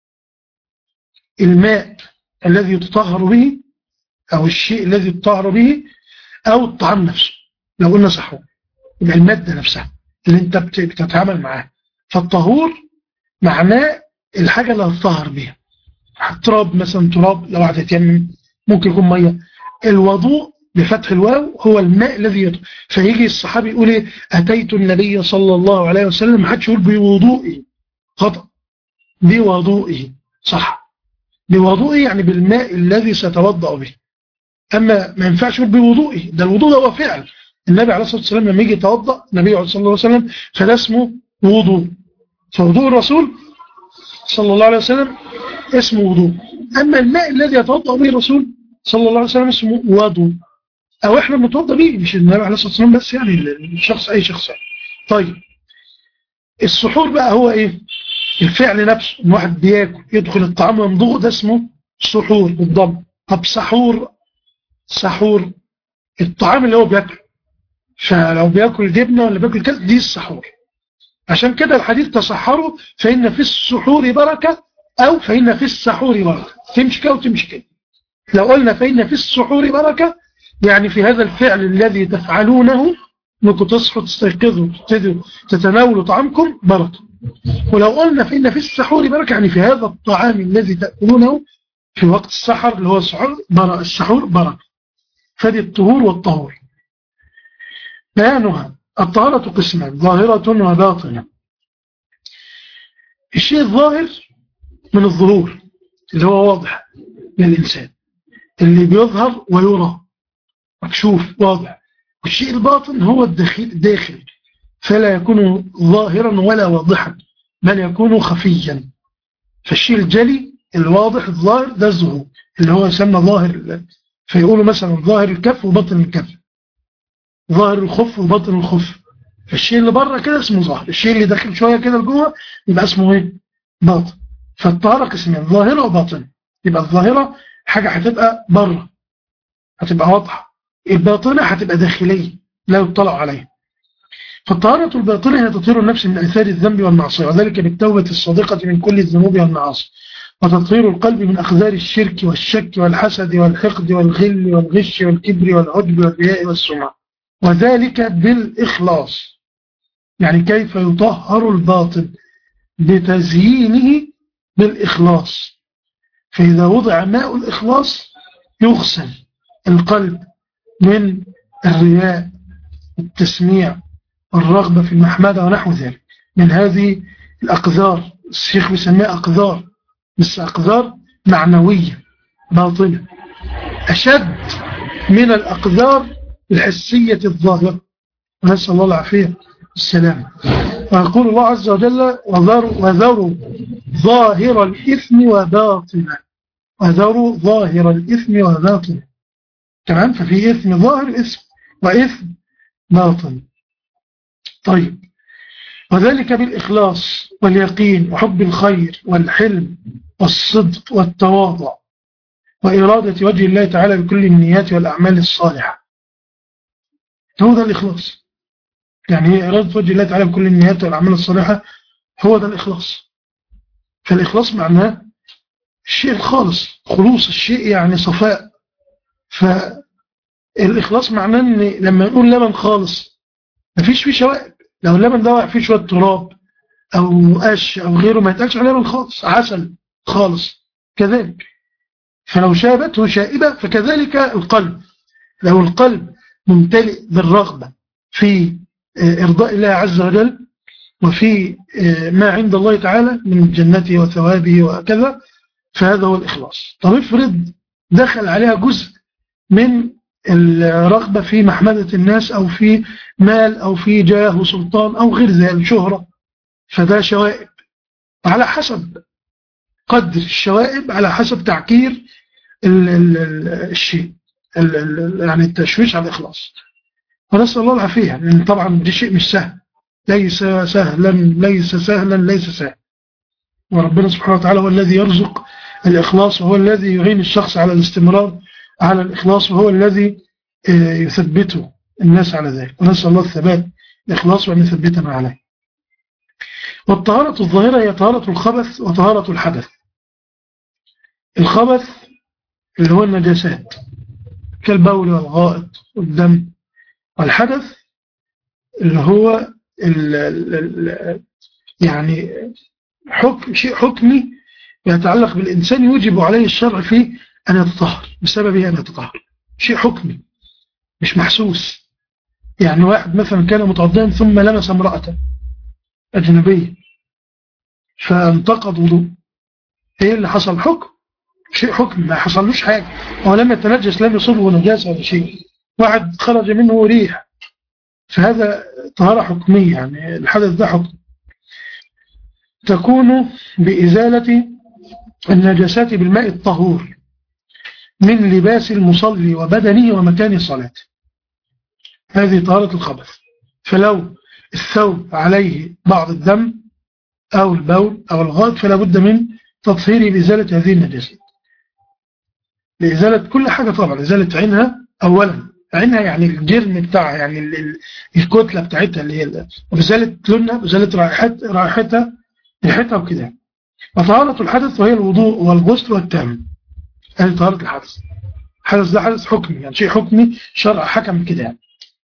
الماء الذي يتطهر به او الشيء الذي يتطهر به او الطعام نفسه لو قلنا سحور يبقى المادة نفسها اللي انت بتتعامل معاها فالطهور معناه الحاجة اللي هتطهر بيها تراب مثلا تراب لو هتتيمم ممكن يكون مية الوضوء بفتح الواو هو الماء الذي يطهر فيجي الصحابي يقول ايه اتيت النبي صلى الله عليه وسلم ما حدش يقول بوضوئي خطأ بوضوئه صح بوضوئه يعني بالماء الذي سيتوضأ به أما ما ينفعش يقول بوضوئه ده الوضوء هو فعل النبي عليه الصلاة والسلام لما يجي يتوضأ النبي صلى الله عليه وسلم فده اسمه وضوء فوضوء الرسول صلى الله عليه وسلم اسمه وضوء أما الماء الذي يتوضأ به الرسول صلى الله عليه وسلم اسمه وضوء أو إحنا بنتوضأ به مش النبي عليه الصلاة والسلام بس يعني الشخص أي شخص يعني. طيب السحور بقى هو إيه الفعل نفسه ان واحد بياكل يدخل الطعام ويمضغه ده اسمه سحور بالضبط طب سحور سحور الطعام اللي هو بياكله فلو بياكل جبنه ولا بياكل كذا دي السحور عشان كده الحديث تصحروا فإن في السحور بركة أو فإن في السحور بركة تمشي كده وتمشي كده لو قلنا فإن في السحور بركة يعني في هذا الفعل الذي تفعلونه انكم تصحوا تستيقظوا تبتدوا تتناولوا طعامكم بركة ولو قلنا فإن في السحور بركة يعني في هذا الطعام الذي تأكلونه في وقت السحر اللي هو السحور بركة السحور بركة فدي الطهور والطهور بيانها الطهارة قسمان ظاهرة وباطنة الشيء الظاهر من الظهور اللي هو واضح للإنسان اللي بيظهر ويرى مكشوف واضح والشيء الباطن هو الداخل, الداخل فلا يكون ظاهرا ولا واضحا بل يكون خفيا فالشيء الجلي الواضح الظاهر ده الظهور اللي هو يسمى ظاهر فيقولوا مثلا ظاهر الكف وبطن الكف ظاهر الخف وبطن الخف الشيء اللي بره كده اسمه ظاهر الشيء اللي داخل شوية كده لجوه يبقى اسمه ايه باطن فالطهارة قسمين ظاهرة وباطن يبقى الظاهرة حاجة هتبقى بره هتبقى واضحة الباطنة هتبقى داخلية لا يطلع عليها فالطهارة الباطنة هي تطهير النفس من أثار الذنب والمعصية وذلك بالتوبة الصادقة من كل الذنوب والمعاصي وتطهير القلب من أخذار الشرك والشك والحسد والحقد والغل والغش والكبر والعجب والرياء والسمعة وذلك بالإخلاص يعني كيف يطهر الباطن بتزيينه بالإخلاص فإذا وضع ماء الإخلاص يغسل القلب من الرياء التسميع والرغبة في المحمدة ونحو ذلك من هذه الأقذار الشيخ بيسميها أقذار بس أقذار معنوية باطنة أشد من الأقذار الحسية الظاهرة ونسأل الله العافية السلام ويقول الله عز وجل وذروا ظاهر الإثم وباطنه وذروا ظاهر الإثم وباطنه تمام ففي إثم ظاهر إثم وإثم باطن طيب وذلك بالإخلاص واليقين وحب الخير والحلم والصدق والتواضع وإرادة وجه الله تعالى بكل النيات والأعمال الصالحة هو ده الإخلاص يعني هي إرادة وجه الله تعالى بكل النيات والأعمال الصالحة هو ده الإخلاص فالإخلاص معناه الشيء الخالص خلوص الشيء يعني صفاء فالإخلاص معناه أن لما نقول لبن خالص مفيش فيه شوائب لو اللبن ده فيه شوية تراب أو قش أو غيره ما يتقالش عليه لبن خالص عسل خالص كذلك فلو شابته شائبة فكذلك القلب لو القلب ممتلئ بالرغبة في إرضاء الله عز وجل وفي ما عند الله تعالى من جنته وثوابه وكذا فهذا هو الإخلاص طب افرض دخل عليها جزء من الرغبة في محمدة الناس أو في مال أو في جاه وسلطان أو غير ذلك شهرة فده شوائب على حسب قدر الشوائب على حسب تعكير ال ال الشيء ال ال يعني التشويش على الإخلاص ونسأل الله العافية لأن طبعا دي شيء مش سهل ليس سهلا ليس سهلا ليس سهل وربنا سبحانه وتعالى هو الذي يرزق الإخلاص وهو الذي يعين الشخص على الاستمرار على الإخلاص وهو الذي يثبته الناس على ذلك ونسأل الله الثبات الإخلاص وأن يثبتنا عليه والطهارة الظاهرة هي طهارة الخبث وطهارة الحدث الخبث اللي هو النجاسات كالبول والغائط والدم والحدث اللي هو ال ال يعني حكم شيء حكمي يتعلق بالإنسان يوجب عليه الشرع فيه أن يتطهر بسببه أن يتطهر شيء حكمي مش محسوس يعني واحد مثلا كان متوضئا ثم لمس امرأة أجنبية فانتقض وضوء ايه اللي حصل حكم شيء حكم ما حصلوش حاجة هو لم يتنجس لم يصبه نجاسة ولا شيء واحد خرج منه ريح فهذا طهارة حكمية يعني الحدث ده حكم تكون بإزالة النجاسات بالماء الطهور من لباس المصلي وبدنه ومكان صلاته هذه طهارة الخبث فلو الثوب عليه بعض الدم أو البول أو الغائط فلا بد من تطهيره بإزالة هذه النجاسات لإزالة كل حاجة طبعا إزالة عينها أولا عينها يعني الجرم بتاعها يعني الكتلة بتاعتها اللي هي وإزالة لونها وإزالة رائحتها رائحتها ريحتها وكده وطهارة الحدث وهي الوضوء والغسل والتام هذه طهارة الحدث الحدث ده حدث حكمي يعني شيء حكمي شرع حكم كده يعني.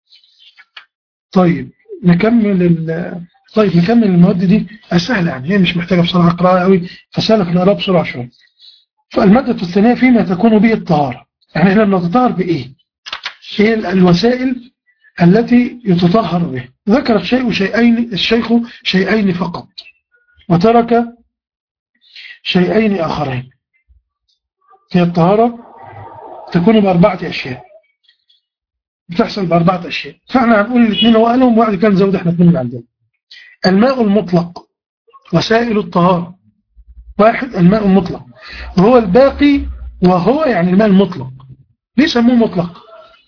طيب نكمل ال طيب نكمل المواد دي سهلة يعني هي مش محتاجة بصراحة قراءة قوي فسهلة في نقراها بسرعة شوية فالمادة الثانية فيما تكون به الطهارة يعني احنا بنتطهر بإيه؟ هي الوسائل التي يتطهر به ذكر الشيء شيئين الشيخ شيئين فقط وترك شيئين آخرين هي الطهارة تكون بأربعة أشياء بتحصل بأربعة أشياء فاحنا هنقول الاثنين هو قالهم وواحد كان زود احنا اثنين عندنا الماء المطلق وسائل الطهارة واحد الماء المطلق وهو الباقي وهو يعني الماء المطلق ليه سموه مطلق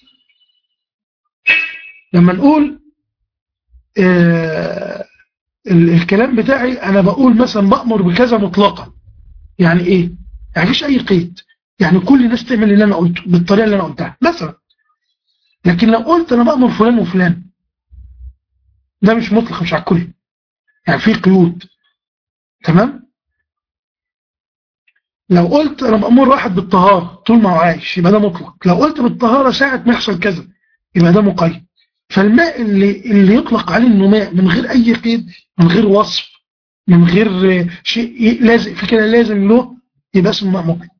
لما نقول آه الكلام بتاعي انا بقول مثلا بأمر بكذا مطلقا يعني ايه يعني مفيش اي قيد يعني كل الناس تعمل اللي انا قلته بالطريقه اللي انا قلتها مثلا لكن لو قلت انا بأمر فلان وفلان ده مش مطلق مش على الكل يعني في قيود تمام لو قلت انا بأمر واحد بالطهارة طول ما هو عايش يبقى ده مطلق لو قلت بالطهارة ساعة ما يحصل كذا يبقى ده مقيد فالماء اللي اللي يطلق عليه انه ماء من غير اي قيد من غير وصف من غير شيء لازم في كده لازم له يبقى اسمه ماء مطلق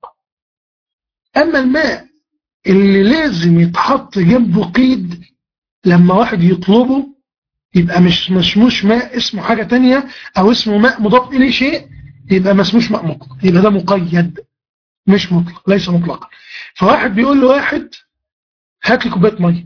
اما الماء اللي لازم يتحط جنبه قيد لما واحد يطلبه يبقى مش مش ماء اسمه حاجة تانية او اسمه ماء مضاف اليه شيء يبقى ما اسموش ماء مطلق يبقى ده مقيد مش مطلق ليس مطلقا فواحد بيقول له واحد هات لي كوبايه ميه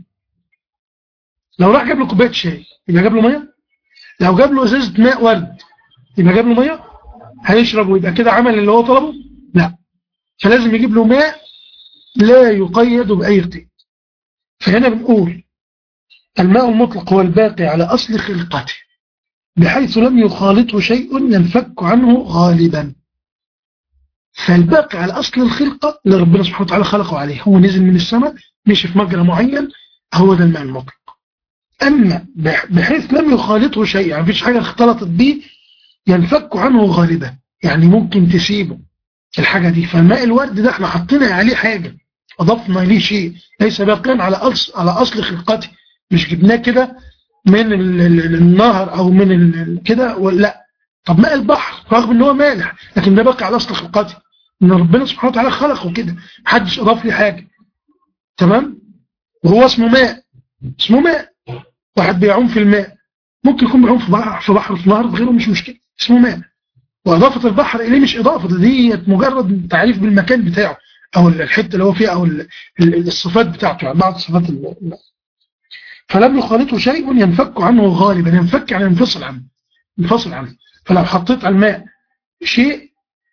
لو راح جاب له كوبايه شاي يبقى جاب له ميه لو جاب له ازازه ماء ورد يبقى جاب له ميه هيشرب ويبقى كده عمل اللي هو طلبه لا فلازم يجيب له ماء لا يقيد بأي قيد فهنا بنقول الماء المطلق هو الباقي على أصل خلقته بحيث لم يخالطه شيء ينفك عنه غالبا فالباقي على أصل الخلقة اللي ربنا سبحانه وتعالى خلقه عليه هو نزل من السماء مشي في مجرى معين هو ده الماء المطلق أما بحيث لم يخالطه شيء يعني مفيش حاجة اختلطت به ينفك عنه غالبا يعني ممكن تسيبه الحاجة دي فالماء الورد ده احنا حطينا عليه حاجة أضفنا ليه شيء ليس باقيا على أصل, على أصل خلقته مش جبناه كده من النهر أو من كده لا طب ماء البحر رغم ان هو مالح لكن ده باقي على أصل خلقته ان ربنا سبحانه وتعالى خلقه كده محدش أضاف لي حاجة تمام وهو اسمه ماء اسمه ماء واحد بيعوم في الماء ممكن يكون بيعوم في بحر في بحر في نهر غيره مش مشكلة اسمه ماء وإضافة البحر إليه مش إضافة دي مجرد تعريف بالمكان بتاعه أو الحتة اللي هو فيها أو الصفات بتاعته يعني بعض صفات الماء فلم يخالطه شيء ينفك عنه غالبا ينفك يعني ينفصل عنه ينفصل عنه فلو حطيت على الماء شيء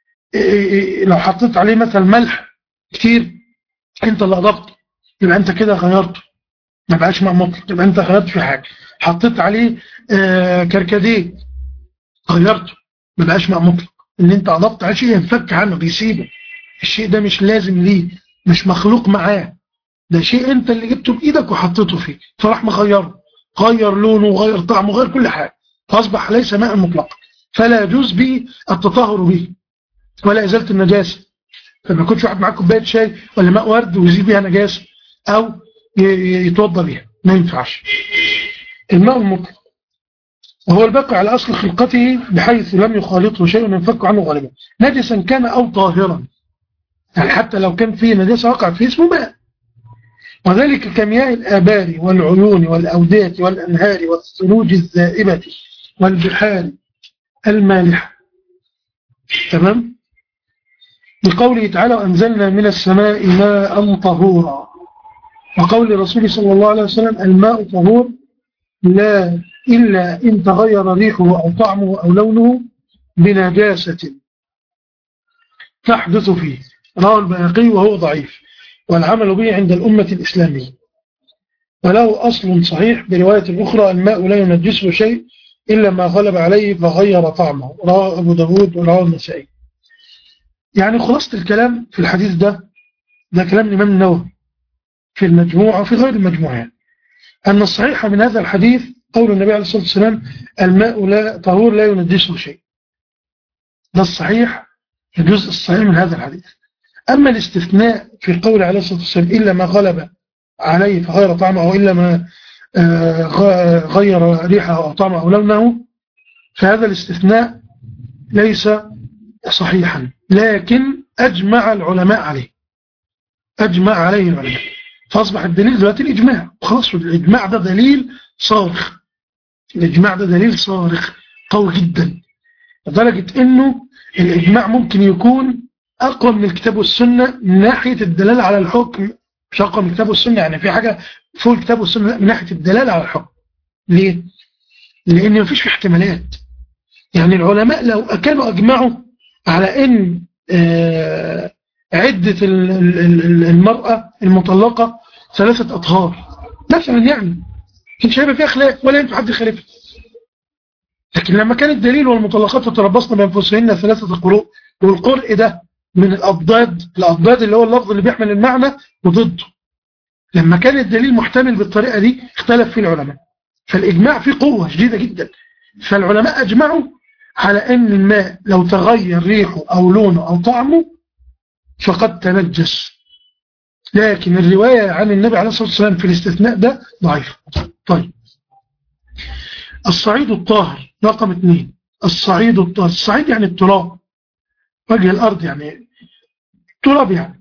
لو حطيت عليه مثلا ملح كتير انت اللي اضفته يبقى انت كده غيرته ما بقاش ماء مطلق يبقى انت غيرت في حاجه حطيت عليه كركديه غيرته ما بقاش ماء مطلق ان انت اضفت على شيء ينفك عنه بيسيبه الشيء ده مش لازم ليه مش مخلوق معاه ده شيء انت اللي جبته بايدك وحطيته فيه فراح مغيره غير لونه وغير طعمه وغير كل حاجه فاصبح ليس ماء مطلقا فلا يجوز به التطهر به ولا ازاله النجاسه فما يكونش واحد معاه كوبايه شاي ولا ماء ورد ويزيل بيها نجاسه او يتوضى بيها ما ينفعش الماء المطلق وهو الباقي على أصل خلقته بحيث لم يخالطه شيء ينفك عنه غالبا نجسا كان أو طاهرا يعني حتى لو كان فيه نجاسة وقع فيه اسمه ماء وذلك كمياه الآبار والعيون والأودية والأنهار والثلوج الزائبة والبحار المالحة تمام بقوله تعالى وأنزلنا من السماء ماء طهورا وقول الرسول صلى الله عليه وسلم الماء طهور لا إلا إن تغير ريحه أو طعمه أو لونه بنجاسة تحدث فيه رواه البياقي وهو ضعيف والعمل به عند الأمة الإسلامية وله أصل صحيح برواية أخرى الماء لا ينجسه شيء إلا ما غلب عليه فغير طعمه رواه أبو داود ورواه النسائي يعني خلاصة الكلام في الحديث ده ده كلام الإمام النووي في المجموعة وفي غير المجموعة يعني. أن الصحيح من هذا الحديث قول النبي عليه الصلاة والسلام الماء لا طهور لا ينجسه شيء ده الصحيح الجزء الصحيح من هذا الحديث أما الاستثناء في قول عليه الصلاة والسلام إلا ما غلب عليه فغير طعمه أو إلا ما غير ريحه أو طعمه أو لونه فهذا الاستثناء ليس صحيحا لكن أجمع العلماء عليه أجمع عليه العلماء فأصبح الدليل دلوقتي الإجماع خلاص الإجماع ده دليل صارخ الإجماع ده دليل صارخ قوي جدا لدرجة أنه الإجماع ممكن يكون أقوى من الكتاب والسنة من ناحية الدلالة على الحكم مش أقوى من الكتاب والسنة يعني في حاجة فوق الكتاب والسنة من ناحية الدلالة على الحكم ليه؟ لأن مفيش في احتمالات يعني العلماء لو كانوا أجمعوا على أن آه عدة المرأة المطلقة ثلاثة أطهار مثلا يعني كانش هيبقى فيها خلاف ولا ينفع حد يخالفها لكن لما كان الدليل والمطلقات تتربصن بانفسهن ثلاثة قروء والقرء ده من الأضداد الأضداد اللي هو اللفظ اللي بيحمل المعنى وضده لما كان الدليل محتمل بالطريقة دي اختلف فيه العلماء فالإجماع فيه قوة شديدة جدا فالعلماء أجمعوا على أن الماء لو تغير ريحه أو لونه أو طعمه فقد تنجس لكن الرواية عن النبي عليه الصلاة والسلام في الاستثناء ده ضعيف طيب الصعيد الطاهر رقم اثنين الصعيد الطاهر الصعيد يعني التراب وجه الأرض يعني تراب يعني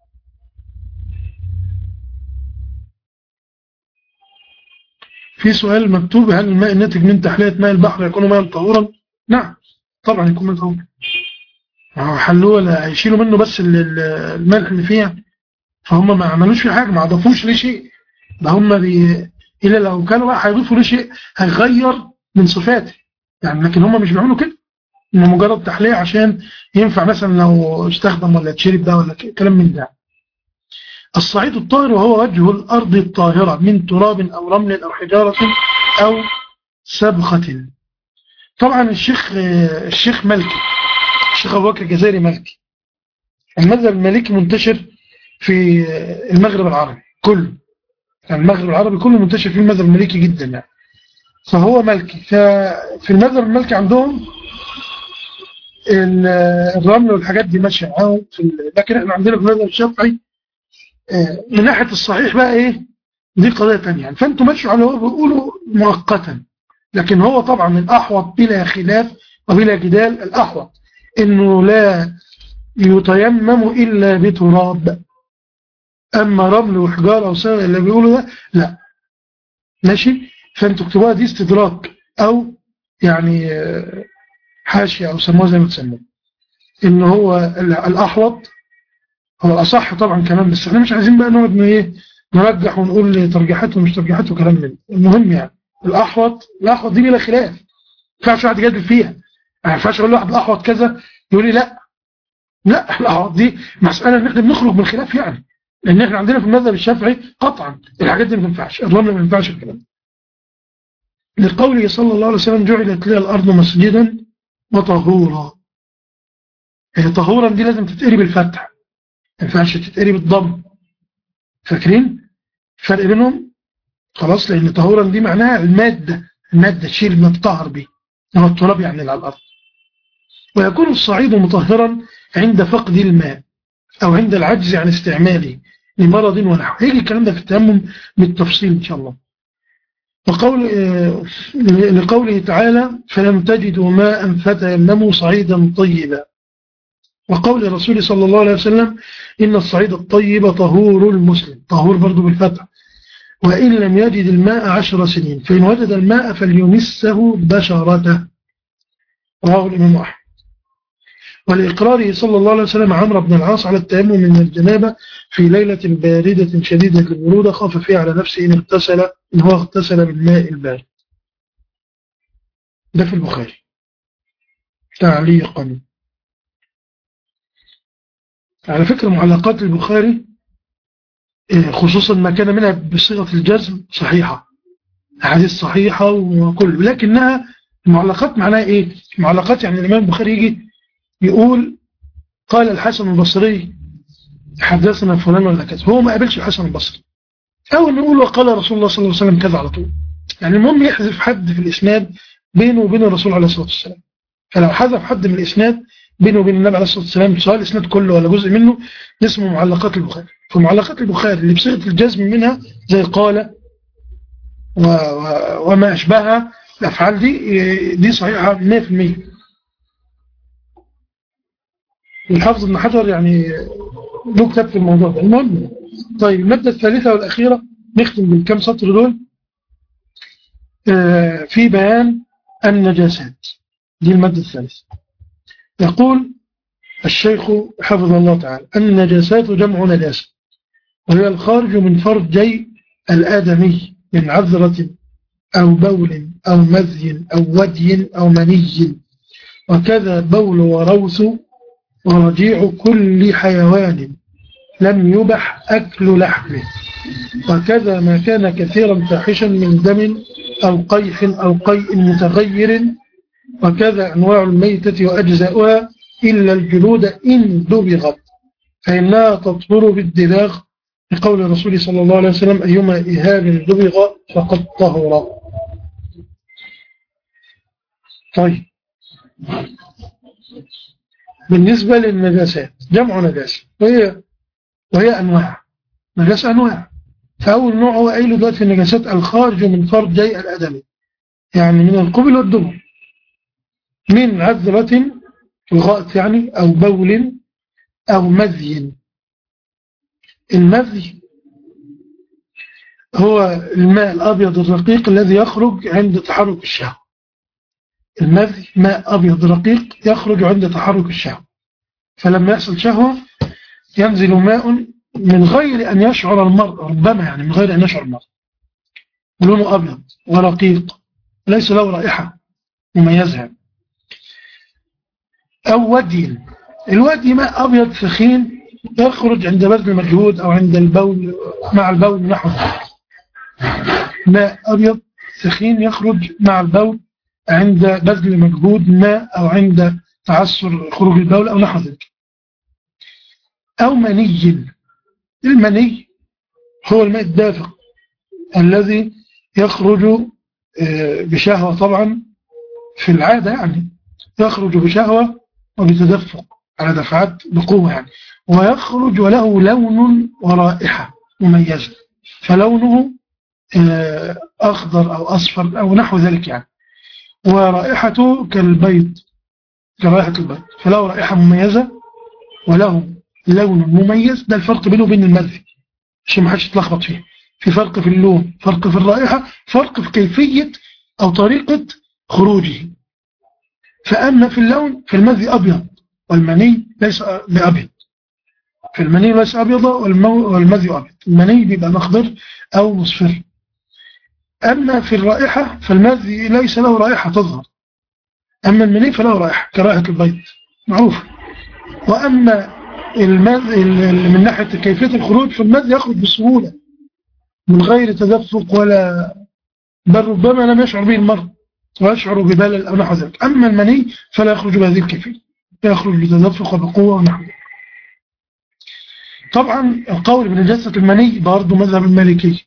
في سؤال مكتوب هل الماء الناتج من تحلية ماء البحر يكون ماء طهورا نعم طبعا يكون ماء طهورا حلوه لا هيشيلوا منه بس الملح اللي فيها فهم ما عملوش في حاجة ما اضافوش ليه شيء ده هم بي... إلا لو كانوا بقى هيضيفوا ليه شيء هيغير من صفاته يعني لكن هم مش بيعملوا كده انه مجرد تحلية عشان ينفع مثلا لو استخدم ولا تشرب ده ولا كلام من ده الصعيد الطاهر وهو وجه الأرض الطاهرة من تراب أو رمل أو حجارة أو سبخة طبعا الشيخ الشيخ ملكي الشيخ أبو بكر الجزائري ملكي المذهب المالكي منتشر في المغرب العربي كله يعني المغرب العربي كله منتشر في المذهب المالكي جدا يعني فهو ملكي ففي المذهب المالكي عندهم الرمل والحاجات دي ماشيه معاهم لكن احنا عندنا في المذهب الشافعي من ناحيه الصحيح بقى ايه دي قضيه ثانيه يعني فانتوا ماشوا على هو بيقولوا مؤقتا لكن هو طبعا الاحوط بلا خلاف وبلا جدال الاحوط انه لا يتيمم الا بتراب اما رمل وحجاره وسائل اللي بيقولوا ده لا ماشي فانتوا اكتبوها دي استدراك او يعني حاشيه او سموها زي ما تسموها ان هو الاحوط هو الاصح طبعا كمان بس احنا مش عايزين بقى نقعد ايه نرجح ونقول ترجيحاته ومش ترجيحاته كلام من المهم يعني الاحوط الاحوط دي بلا خلاف ما ينفعش واحد يجادل فيها ما ينفعش اقول لواحد الاحوط كذا يقول لي لا لا الاحوط دي مساله ان احنا بنخرج من الخلاف يعني لان احنا عندنا في المذهب الشافعي قطعا الحاجات دي ما تنفعش الرمل ما ينفعش الكلام لقوله صلى الله عليه وسلم جعلت لي الارض مسجدا وطهورا هي طهورا دي لازم تتقري بالفتح ما ينفعش تتقري بالضم فاكرين الفرق بينهم خلاص لان طهورا دي معناها الماده الماده الشيء اللي بنطهر بيه هو التراب يعني على الارض ويكون الصعيد مطهرا عند فقد الماء او عند العجز عن استعماله لمرض ونحو هيجي الكلام ده في التيمم بالتفصيل ان شاء الله وقول لقوله تعالى فلم تجدوا ماء فتيمموا صعيدا طيبا وقول الرسول صلى الله عليه وسلم إن الصعيد الطيب طهور المسلم طهور برضو بالفتح وإن لم يجد الماء عشر سنين فإن وجد الماء فليمسه بشرته رواه الإمام أحمد ولإقراره صلى الله عليه وسلم عمرو بن العاص على التيمم من الجنابة في ليلة باردة شديدة البرودة خاف فيها على نفسه إن اغتسل إن هو اغتسل بالماء البارد ده في البخاري تعليقا على فكرة معلقات البخاري خصوصا ما كان منها بصيغة الجزم صحيحة حديث صحيحة وكل لكنها المعلقات معناها ايه المعلقات يعني الإمام البخاري يجي يقول قال الحسن البصري حدثنا فلان ولا كذا هو ما قابلش الحسن البصري أو نقول وقال رسول الله صلى الله عليه وسلم كذا على طول يعني المهم يحذف حد في الإسناد بينه وبين الرسول عليه الصلاة والسلام فلو حذف حد من الإسناد بينه وبين النبي عليه الصلاة والسلام سواء الإسناد كله ولا جزء منه اسمه معلقات البخاري فمعلقات البخاري اللي بصيغة الجزم منها زي قال و و وما أشبهها الأفعال دي دي صحيحة 100% الحافظ ابن حجر يعني له كتاب في الموضوع ده المهم طيب المادة الثالثة والأخيرة نختم بالكم سطر دول آه في بيان النجاسات دي المادة الثالثة يقول الشيخ حفظ الله تعالى النجاسات جمع نجاسة وهي الخارج من فرجي الآدمي من عذرة أو بول أو مذي أو ودي أو مني وكذا بول وروث ورجيع كل حيوان لم يبح أكل لحمه وكذا ما كان كثيرا فاحشا من دم أو قيح أو قيء متغير وكذا أنواع الميتة وأجزاؤها إلا الجلود إن دبغت فإنها تطهر بالدلاغ لقول الرسول صلى الله عليه وسلم أيما إهاب دبغ فقد طهر طيب بالنسبة للنجاسات جمع نجاسة وهي وهي أنواع نجاسة أنواع فأول نوع هو أي دلوقتي النجاسات الخارج من فرجي الأدمي يعني من القبل والدبر من عذرة الغائط يعني أو بول أو مذي المذي هو الماء الأبيض الرقيق الذي يخرج عند تحرك الشهوة المذي ماء أبيض رقيق يخرج عند تحرك الشهوة فلما يحصل شهوة ينزل ماء من غير أن يشعر المرء ربما يعني من غير أن يشعر المرء لونه أبيض ورقيق ليس له رائحة مميزة أو ودي الودي ماء أبيض ثخين يخرج عند بذل المجهود أو عند البول مع البول نحو ماء أبيض ثخين يخرج مع البول عند بذل مجهود ماء أو عند تعسر خروج البول أو نحو ذلك أو مني المني هو الماء الدافق الذي يخرج بشهوة طبعا في العادة يعني يخرج بشهوة وبتدفق على دفعات بقوة يعني ويخرج وله لون ورائحة مميزة فلونه أخضر أو أصفر أو نحو ذلك يعني ورائحته كالبيض كرائحة البيض فله رائحة مميزة وله لون مميز ده الفرق بينه وبين المذي عشان ما حدش يتلخبط فيه في فرق في اللون فرق في الرائحة فرق في كيفية أو طريقة خروجه فأما في اللون فالمذي أبيض والمني ليس بأبيض في المني ليس أبيض والمذي أبيض المني بيبقى مخضر أو مصفر أما في الرائحة فالمذي ليس له رائحة تظهر أما المني فله رائحة كرائحة البيض معروف وأما المذي من ناحية كيفية الخروج فالمذي يخرج بسهولة من غير تدفق ولا بل ربما لم يشعر به المرء ويشعر ببلل أو نحو ذلك أما المني فلا يخرج بهذه الكيفية يخرج بتدفق وبقوة ونحو ذلك طبعا القول بنجاسة المني برضه مذهب المالكي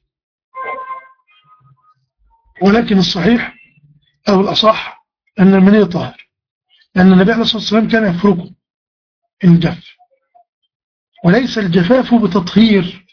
ولكن الصحيح أو الأصح أن المني طاهر لأن النبي عليه الصلاة والسلام كان يفرقه الجف وليس الجفاف بتطهير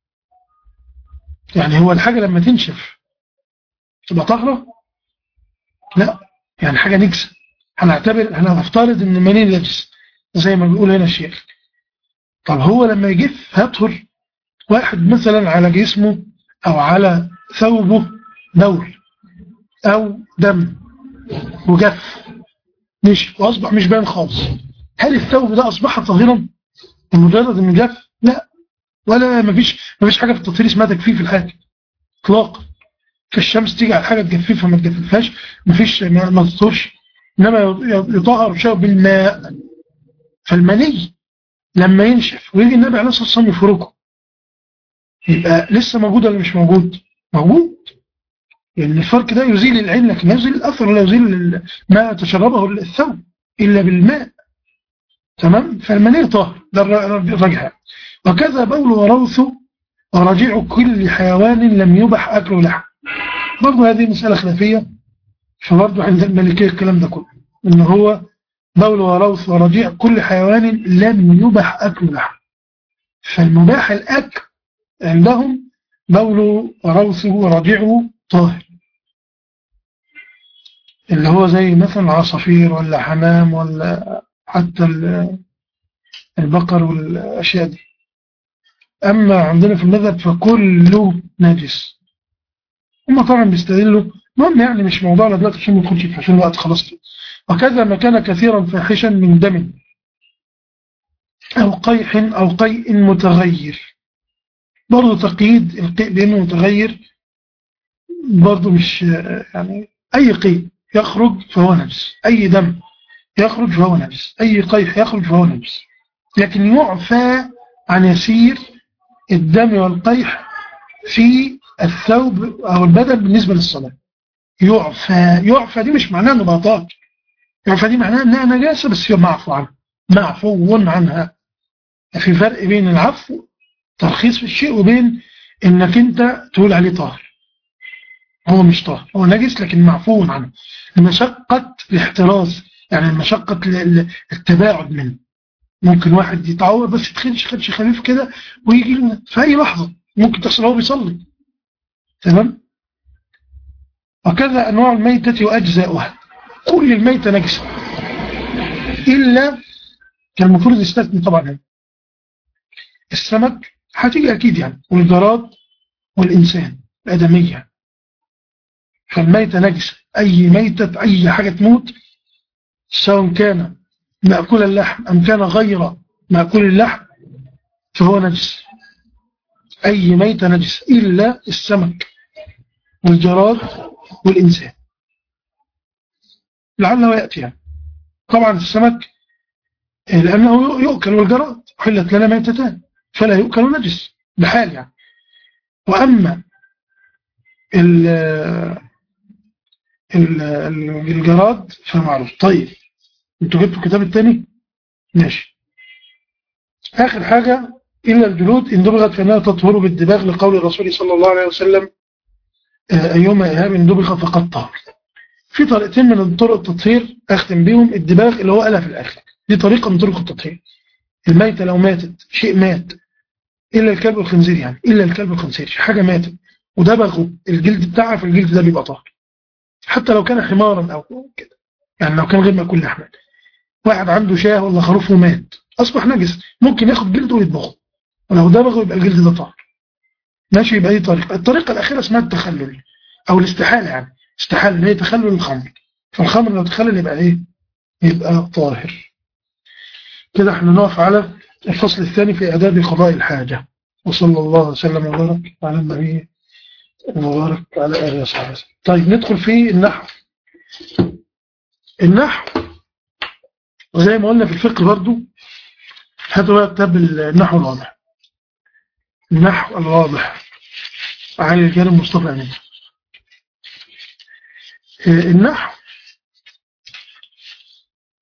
يعني هو الحاجة لما تنشف تبقى طهرة لا يعني حاجة نجسة هنعتبر هنفترض ان المني نجس زي ما بيقول هنا الشيخ طب هو لما يجف هيطهر واحد مثلا على جسمه او على ثوبه بول او دم وجف مش واصبح مش باين خالص هل الثوب ده اصبح طاهرا بمجرد انه جف لا ولا مفيش مفيش حاجه في التطهير اسمها تجفيف الحاجه اطلاقا في الشمس تيجي على حاجه تجففها ما تجففهاش مفيش ما تطهرش إنما يطهر شيء بالماء فالمني لما ينشف ويجي النبي عليه الصلاة والسلام يفركه يبقى لسه موجود ولا مش موجود موجود يعني الفرق ده يزيل العين لكن يزيل الأثر لا يزيل ما تشربه الثوب إلا بالماء تمام فالمني طاهر ده الرجحة وكذا بول وروث ورجيع كل حيوان لم يبح أكله لحم برضه هذه مسألة خلافية فبرضه عند الملكية الكلام ده كله إن هو بول وروث ورجيع كل حيوان لم يبح أكله لحم فالمباح الأكل عندهم بول وروثه ورجيعه طاهر اللي هو زي مثلا عصافير ولا حمام ولا حتى البقر والأشياء دي أما عندنا في المذهب فكله نجس هم طبعا بيستدلوا المهم يعني مش موضوعنا دلوقتي عشان ما ندخلش في عشان الوقت خلاص وكذا ما كان كثيرا فاحشا من دم أو قيح أو قيء متغير برضه تقييد القيء بأنه متغير برضه مش يعني أي قيء يخرج فهو نجس أي دم يخرج فهو نجس أي قيح يخرج فهو نجس لكن يعفى عن يسير الدم والقيح في الثوب أو البدن بالنسبة للصلاة يعفى يعفى دي مش معناها انه بطاط يعفى دي معناها انها نجاسة بس هي معفو عنها معفو عنها في فرق بين العفو ترخيص في الشيء وبين انك انت تقول عليه طاهر هو مش طاهر هو نجس لكن معفو عنه مشقة الاحتراز يعني مشقة التباعد منه ممكن واحد يتعور بس يتخدش خدش خفيف كده ويجي في أي لحظة ممكن تحصل هو بيصلي تمام وكذا أنواع الميتة وأجزاؤها كل الميتة نجسة إلا كان المفروض يستثني طبعا السمك هتيجي أكيد يعني والجراد والإنسان الآدمية فالميتة نجسة أي ميتة أي حاجة تموت سواء كان مأكول اللحم أم كان غير مأكول اللحم فهو نجس أي ميتة نجس إلا السمك والجراد والإنسان لعله يأتي يعني. طبعا السمك لأنه يؤكل والجراد حلت لنا ميتتان فلا يؤكل نجس بحال يعني وأما الجراد فمعروف طيب انتوا جبتوا الكتاب الثاني ماشي آخر حاجة إلا الجلود إن دبغت فإنها تطهر بالدباغ لقول الرسول صلى الله عليه وسلم أيما إيهاب إن دبغ فقد طهر في طريقتين من طرق التطهير أختم بيهم الدباغ اللي هو قالها في الآخر دي طريقة من طرق التطهير الميتة لو ماتت شيء مات إلا الكلب والخنزير يعني إلا الكلب والخنزير حاجة ماتت ودبغوا الجلد بتاعها في الجلد ده بيبقى طاهر حتى لو كان حمارا أو كده يعني لو كان غير مأكول لحمة واحد عنده شاه ولا خروف ومات أصبح نجس ممكن ياخد جلده ويطبخه ولو دبغه يبقى الجلد ده طاهر ماشي يبقى دي طريقة الطريقة الأخيرة اسمها التخلل أو الاستحالة يعني استحالة اللي هي تخلل الخمر فالخمر لو تخلل يبقى إيه يبقى طاهر كده احنا نقف على الفصل الثاني في إعداد قضاء الحاجة وصلى الله وسلم وبارك على النبي وبارك على آله وصحبه طيب ندخل في النحو النحو وزي ما قلنا في الفقه برضو هاتوا بقى كتاب النحو الواضح النحو الواضح علي الكريم مصطفى أمين النحو